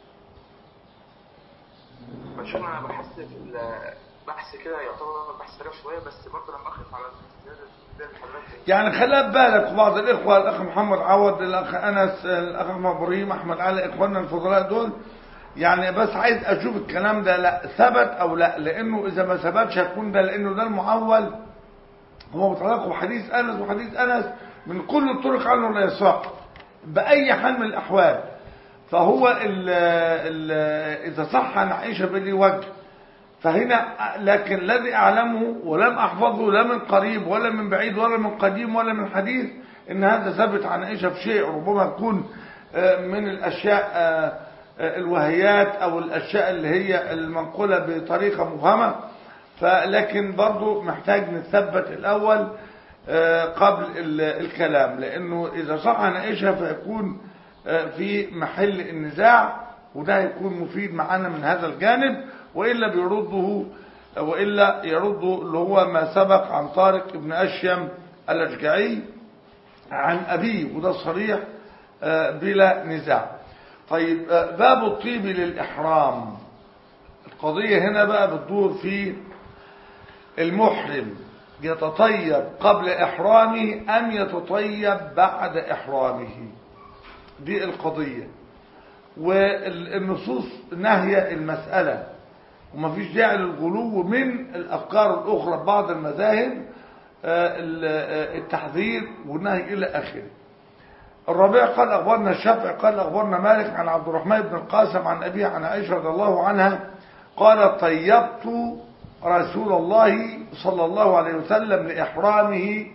عشان انا بحس في البحث كده يعتبر بحث سريع شويه بس برضه لما اخذ على يعني خليها بالك بعض الاخوه الاخ محمد عوض الاخ انس الاخ محمد ابراهيم احمد علي اخواننا الفضلاء دول يعني بس عايز اشوف الكلام ده لا ثبت او لا لانه اذا ما ثبتش هتكون ده لانه ده المعول هو متعلق بحديث انس وحديث انس من كل الطرق عنه لا يصح باي حال من الاحوال فهو ال ال اذا صح عن عائشه بلي وجه فهنا لكن الذي اعلمه ولم احفظه لا من قريب ولا من بعيد ولا من قديم ولا من حديث ان هذا ثبت عن عائشه في شيء ربما يكون من الاشياء الوهيات او الاشياء اللي هي المنقولة بطريقة مفهمة فلكن برضو محتاج نثبت الاول قبل الكلام لانه اذا صح عن عائشة فيكون في محل النزاع وده هيكون مفيد معنا من هذا الجانب وإلا بيرده وإلا يرد اللي هو ما سبق عن طارق بن أشيم الأشجعي عن أبيه وده صريح بلا نزاع طيب باب الطيب للإحرام القضية هنا بقى بتدور في المحرم يتطيب قبل إحرامه أم يتطيب بعد إحرامه دي القضية والنصوص نهي المسألة ومفيش داعي للغلو من الأفكار الأخرى بعض المذاهب التحذير والنهي إلى آخره الربيع قال أخبرنا الشافعي قال أخبرنا مالك عن عبد الرحمن بن القاسم عن أبيه عن عائشة رضي الله عنها قال طيبت رسول الله صلى الله عليه وسلم لإحرامه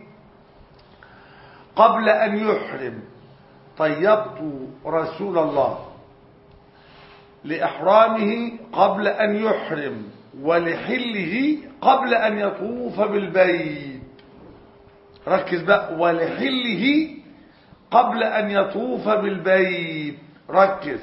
قبل أن يحرم طيبت رسول الله لإحرامه قبل أن يحرم ولحله قبل أن يطوف بالبيت ركز بقى ولحله قبل أن يطوف بالبيت ركز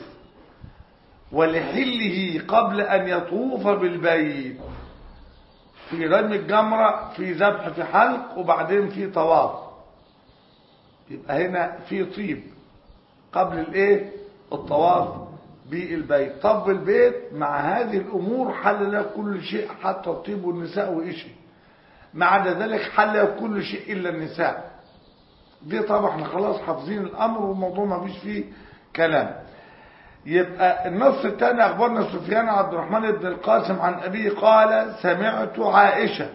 ولحله قبل أن يطوف بالبيت في رمي الجمرة في ذبح في حلق وبعدين في طواف يبقى هنا في طيب قبل الايه الطواف بالبيت طب البيت مع هذه الامور حل له كل شيء حتى الطيب والنساء وإشي ما عدا ذلك حل له كل شيء الا النساء دي طبعا احنا خلاص حافظين الامر والموضوع ما فيش فيه كلام يبقى النص الثاني اخبرنا سفيان عبد الرحمن بن القاسم عن ابيه قال سمعت عائشه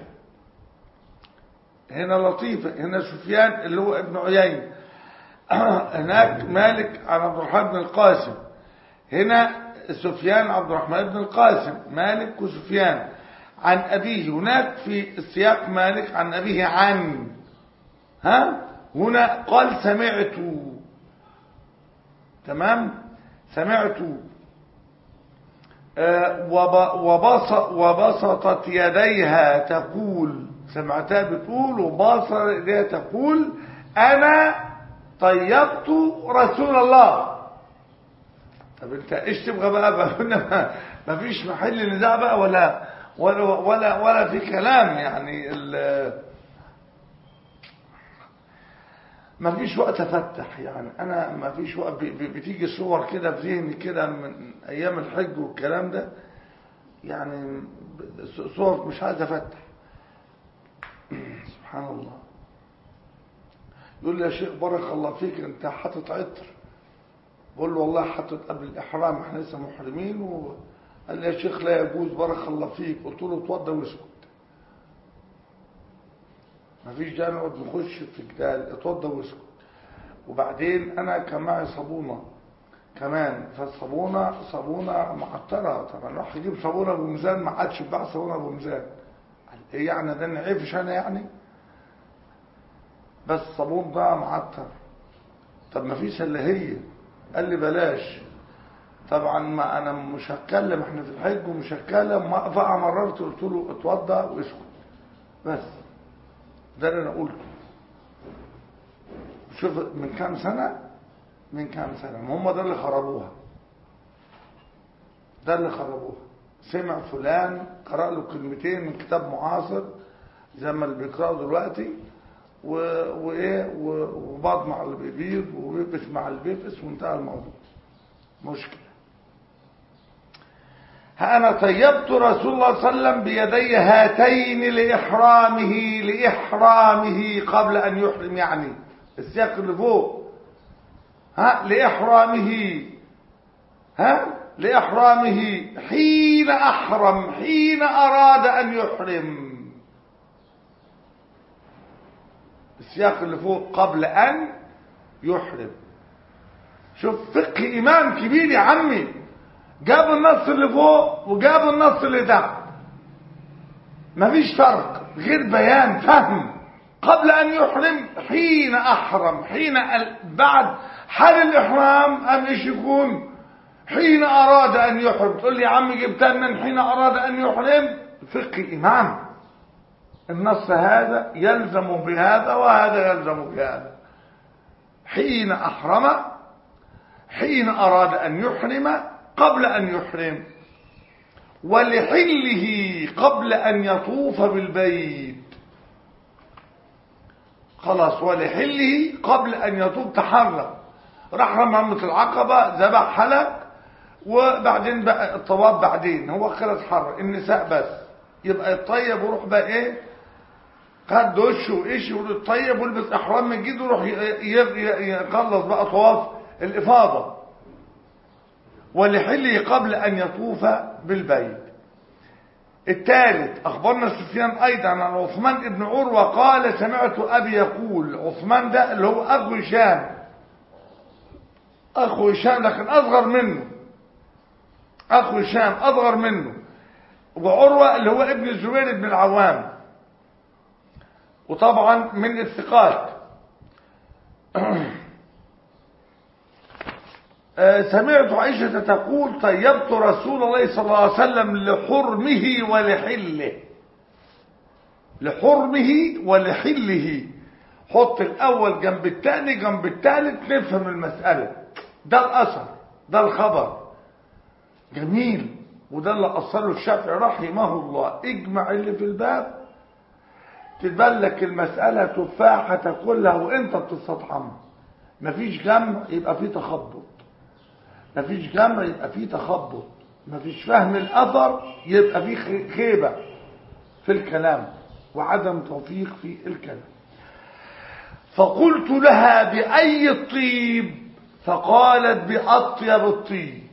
هنا لطيفه هنا سفيان اللي هو ابن عيين هناك مالك عن عبد الرحمن بن القاسم هنا سفيان عبد الرحمن بن القاسم مالك وسفيان عن أبيه هناك في السياق مالك عن أبيه عن ها هنا قال سمعت تمام سمعت وبسطت يديها تقول سمعتها بتقول وبصر يديها تقول أنا طيبت رسول الله طب انت ايش تبغى بقى بقى ما فيش محل نزاع بقى ولا ولا ولا ولا في كلام يعني ما فيش وقت افتح يعني انا ما فيش وقت بتيجي صور كده في ذهني كده من ايام الحج والكلام ده يعني صور مش عايز افتح سبحان الله يقول لي يا شيخ بارك الله فيك انت حاطط عطر بقول له والله حاطط قبل الاحرام احنا لسه محرمين وقال لي يا شيخ لا يجوز بارك الله فيك قلت له اتوضى واسكت مفيش داعي نقعد نخش في جدال اتوضى واسكت وبعدين انا كان معي صابونه كمان فالصابونه صابونه معطره طبعا راح يجيب صابونه بميزان ما عادش يتباع صابونه بميزان ايه يعني ده نعيفش انا يعني بس الصابون ده معطر طب ما فيش الا هي قال لي بلاش طبعا ما انا مش هتكلم احنا في الحج ومش هتكلم فامررت قلت له اتوضى واسكت بس ده اللي انا قلته شوف من كام سنه من كام سنه ما هم ده اللي خربوها ده اللي خربوها سمع فلان قرأ له كلمتين من كتاب معاصر زي ما اللي بيقرأوا دلوقتي و... وايه و... وبعض مع اللي بيبيض وبيبس مع البيبس وانتهى الموضوع مشكله ها انا طيبت رسول الله صلى الله عليه وسلم بيدي هاتين لاحرامه لاحرامه قبل ان يحرم يعني السياق اللي فوق ها لاحرامه ها لاحرامه حين احرم حين اراد ان يحرم السياق اللي فوق قبل أن يحرم شوف فقه إمام كبير يا عمي جاب النص اللي فوق وجاب النص اللي تحت مفيش فرق غير بيان فهم قبل أن يحرم حين أحرم حين بعد حال الإحرام أم إيش يكون حين أراد أن يحرم تقول لي يا عمي جبتها من حين أراد أن يحرم فقه إمام النص هذا يلزم بهذا وهذا يلزم بهذا حين أحرم حين أراد أن يحرم قبل أن يحرم ولحله قبل أن يطوف بالبيت خلاص ولحله قبل أن يطوف تحرك راح رمى العقبة ذبح حلق وبعدين بقى الطواف بعدين هو كده اتحرك النساء بس يبقى يطيب ويروح بقى ايه خد دش وايش ويطيب ويلبس احرام من جديد ويروح يخلص بقى طواف الافاضه ولحله قبل ان يطوف بالبيت الثالث اخبرنا سفيان ايضا عن عثمان بن عروه قال سمعت ابي يقول عثمان ده اللي هو اخو هشام اخو هشام لكن اصغر منه اخو هشام اصغر منه وعروه اللي هو ابن الزبير بن العوام وطبعا من الثقات سمعت عائشة تقول طيبت رسول الله صلى الله عليه وسلم لحرمه ولحله لحرمه ولحله حط الأول جنب الثاني جنب الثالث نفهم المسألة ده الأثر ده الخبر جميل وده اللي أصله الشافعي رحمه الله اجمع اللي في الباب تتبلك المسألة تفاحة تاكلها وانت بتستطعمها مفيش جمع يبقى فيه تخبط مفيش جمع يبقى فيه تخبط مفيش فهم الأثر يبقى فيه خيبة في الكلام وعدم توفيق في الكلام فقلت لها بأي الطيب فقالت بأطيب الطيب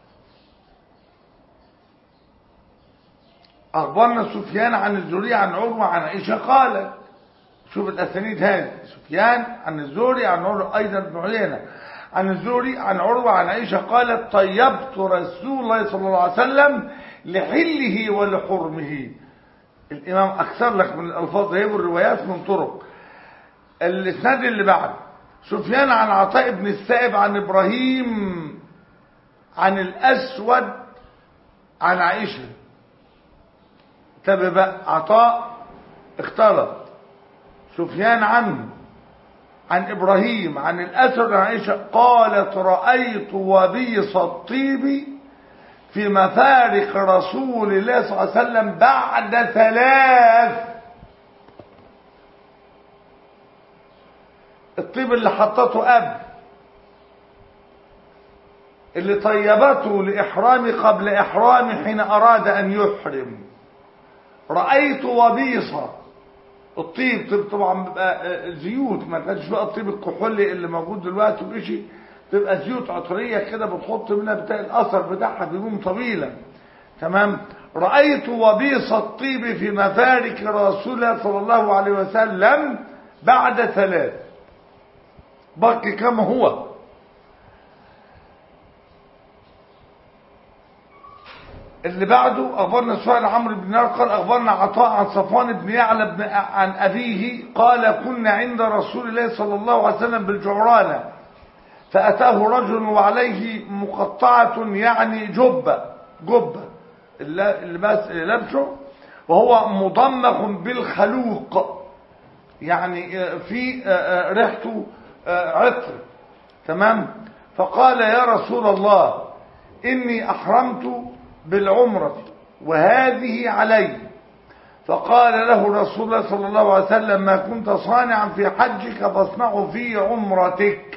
أخبرنا سفيان عن الزهري عن عروة عن عائشة قالت شوف الأسانيد هذه سفيان عن الزهري عن عروة أيضا بن عيينة عن الزهري عن عروة عن عائشة قالت طيبت رسول الله صلى الله عليه وسلم لحله ولحرمه الإمام أكثر لك من الألفاظ هي الروايات من طرق الإسناد اللي بعد سفيان عن عطاء بن السائب عن إبراهيم عن الأسود عن عائشة تبع بقى عطاء اختلط سفيان عنه عن إبراهيم عن الأسد عن عائشة قالت رأيت وبيص الطيب في مفارق رسول الله صلى الله عليه وسلم بعد ثلاث الطيب اللي حطته قبل اللي طيبته لإحرامي قبل إحرامي حين أراد أن يحرم رأيت وبيصة الطيب طيب طبعا بيبقى زيوت ما كانش بقى الطيب الكحولي اللي موجود دلوقتي وإشي تبقى زيوت عطرية كده بتحط منها بتاع الأثر بتاعها بيقوم طويلا تمام رأيت وبيص الطيب في مفارق رسول الله صلى الله عليه وسلم بعد ثلاث بقي كما هو اللي بعده أخبرنا سؤال عمرو بن نار قال أخبرنا عطاء عن صفوان بن يعلى بن عن أبيه قال كنا عند رسول الله صلى الله عليه وسلم بالجعرانة فأتاه رجل وعليه مقطعة يعني جبة جبة اللباس اللي لابسه وهو مضمخ بالخلوق يعني في ريحته عطر تمام فقال يا رسول الله إني أحرمت بالعمرة وهذه علي فقال له رسول الله صلى الله عليه وسلم ما كنت صانعا في حجك فاصنعه في عمرتك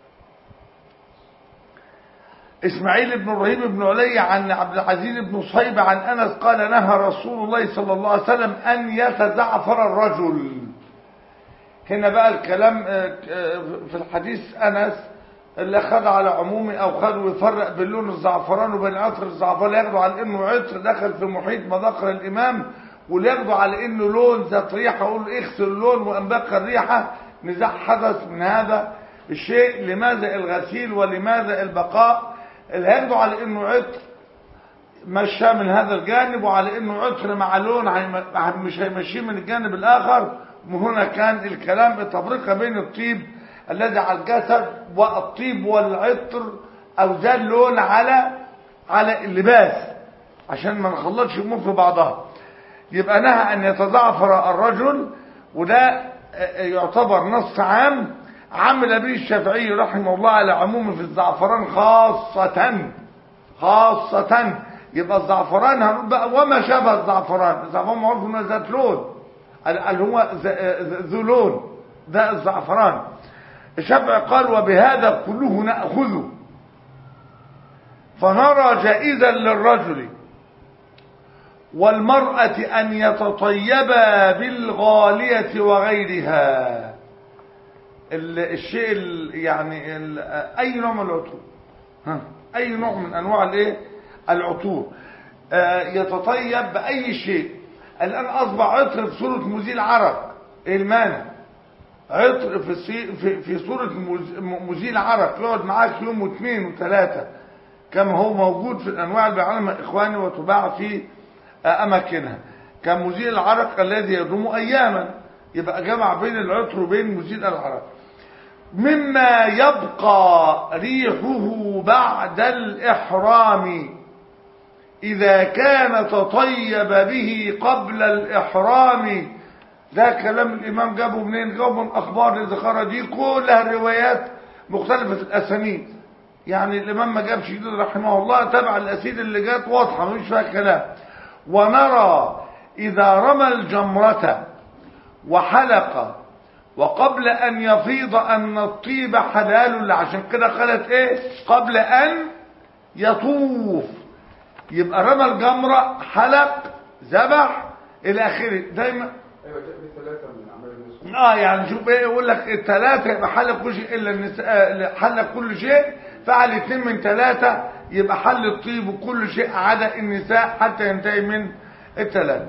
اسماعيل بن ابراهيم بن علي عن عبد العزيز بن صيب عن انس قال نهى رسول الله صلى الله عليه وسلم ان يتزعفر الرجل هنا بقى الكلام في الحديث انس اللي خد على عمومي او خد ويفرق بين لون الزعفران وبين عطر الزعفران ياخدوا على انه عطر دخل في محيط مذاكر الامام واللي ياخدوا على انه لون ذات ريحه اقول اغسل اللون وانبقى الريحه نزاع حدث من هذا الشيء لماذا الغسيل ولماذا البقاء اللي ياخدوا على انه عطر مشى من هذا الجانب وعلى انه عطر مع لون مش هيمشيه من الجانب الاخر وهنا كان الكلام التفرقه بين الطيب الذي على الجسد والطيب والعطر او ذا اللون على على اللباس عشان ما نخلطش الامور في بعضها يبقى نهى ان يتضعفر الرجل وده يعتبر نص عام عمل به الشافعي رحمه الله على عمومه في الزعفران خاصة خاصة يبقى الزعفران هنقول بقى وما شابه الزعفران الزعفران معروف انه ذات لون اللي هو ذو لون ده الزعفران الشافعي قال وبهذا كله نأخذه فنرى جائزا للرجل والمرأة أن يتطيبا بالغالية وغيرها الشيء يعني أي نوع من العطور ها أي نوع من أنواع الإيه العطور آه يتطيب بأي شيء الآن أصبح عطر في صورة مزيل عرق إيه المانع عطر في في في صورة مزيل عرق يقعد معاك يوم واثنين وثلاثة كما هو موجود في الأنواع اللي بيعلمها إخواني وتباع في أماكنها كمزيل العرق الذي يدوم أياما يبقى جمع بين العطر وبين مزيل العرق مما يبقى ريحه بعد الإحرام إذا كان تطيب به قبل الإحرام ده كلام الإمام جابه منين جابه من أخبار الذخارة دي كلها الروايات مختلفة الأسانيد يعني الإمام ما جابش جديد رحمه الله تبع الأسيد اللي جات واضحة مش فيها كلام ونرى إذا رمى الجمرة وحلق وقبل أن يفيض أن الطيب حلال عشان كده قالت إيه قبل أن يطوف يبقى رمى الجمرة حلق ذبح إلى آخره دايما ايوه دي ثلاثه من اعمال النسك اه يعني شوف ايه يقول لك الثلاثه يبقى حل كل شيء الا النساء حل كل شيء فعل اثنين من ثلاثه يبقى حل الطيب وكل شيء عدا النساء حتى ينتهي من الثلاثه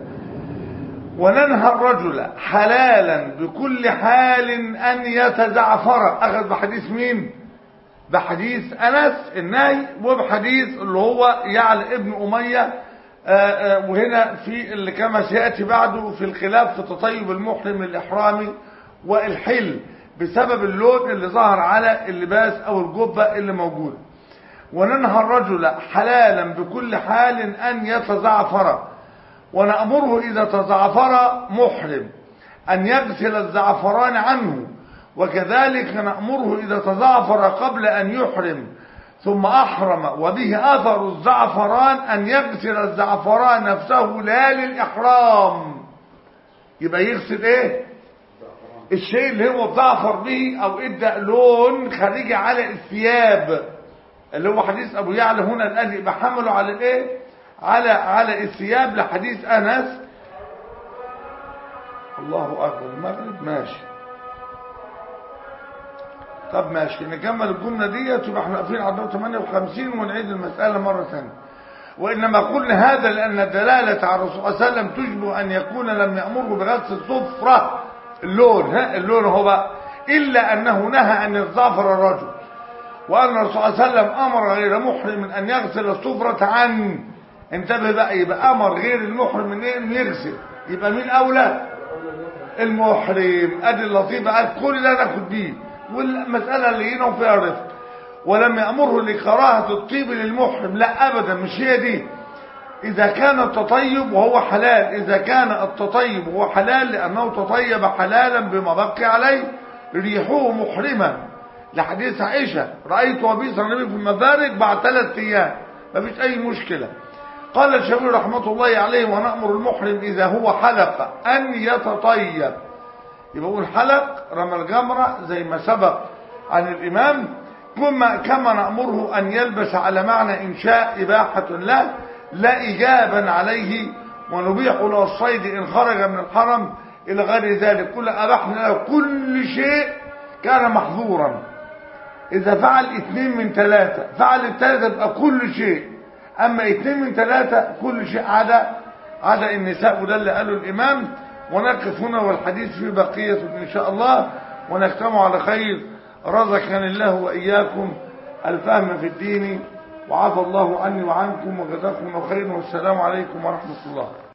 وننهى الرجل حلالا بكل حال ان يتزعفر اخذ بحديث مين بحديث انس النهي وبحديث اللي هو يعلى ابن اميه آه، آه، وهنا في اللي كما سياتي بعده في الخلاف في تطيب المحرم الاحرامي والحل بسبب اللون اللي ظهر على اللباس او الجبه اللي موجوده وننهى الرجل حلالا بكل حال ان يتزعفر ونأمره إذا تزعفر محرم أن يغسل الزعفران عنه وكذلك نأمره إذا تزعفر قبل أن يحرم ثم أحرم وبه أثر الزعفران أن يغسل الزعفران نفسه لا للإحرام يبقى يغسل إيه الشيء اللي هو ضعفر به أو ادى لون خارجي على الثياب اللي هو حديث أبو يعلى هنا الآن يبقى حمله على الإيه على على الثياب لحديث أنس الله أكبر المغرب ماشي طب ماشي نكمل الجملة ديت يبقى احنا واقفين على 58 ونعيد المسألة مرة ثانية وإنما قلنا هذا لأن الدلالة على الرسول صلى الله عليه وسلم تشبه أن يكون لم يأمره بغسل الصفرة اللون ها اللون هو بقى إلا أنه نهى أن يتظافر الرجل وأن الرسول صلى الله عليه وسلم أمر غير محرم أن يغسل الصفرة عنه انتبه بقى يبقى امر غير المحرم من ايه انه يغسل يبقى مين اولى المحرم ادي اللطيفه قال كل ده ناخد بيه والمساله اللي هنا وفيها رفق ولم يامره لكراهه الطيب للمحرم لا ابدا مش هي دي اذا كان التطيب وهو حلال اذا كان التطيب وهو حلال لانه تطيب حلالا بما بقي عليه ريحه محرما لحديث عائشه رايت وبيص النبي في المبارك بعد ثلاث ايام مفيش اي مشكله قال الشافعي رحمة الله عليه ونأمر المحرم إذا هو حلق أن يتطيب يبقى يقول حلق رمى الجمرة زي ما سبق عن الإمام كما كما نأمره أن يلبس على معنى إنشاء إباحة له لا إجابا عليه ونبيح له الصيد إن خرج من الحرم إلى غير ذلك كل أبحنا له كل شيء كان محظورا إذا فعل اثنين من ثلاثة فعل الثلاثة يبقى كل شيء أما اثنين من ثلاثة كل شيء عدا عدا النساء وده اللي قاله الإمام ونقف هنا والحديث في بقية إن شاء الله ونختم على خير رزقنا الله وإياكم الفهم في الدين وعفى الله عني وعنكم وجزاكم الله خير والسلام عليكم ورحمة الله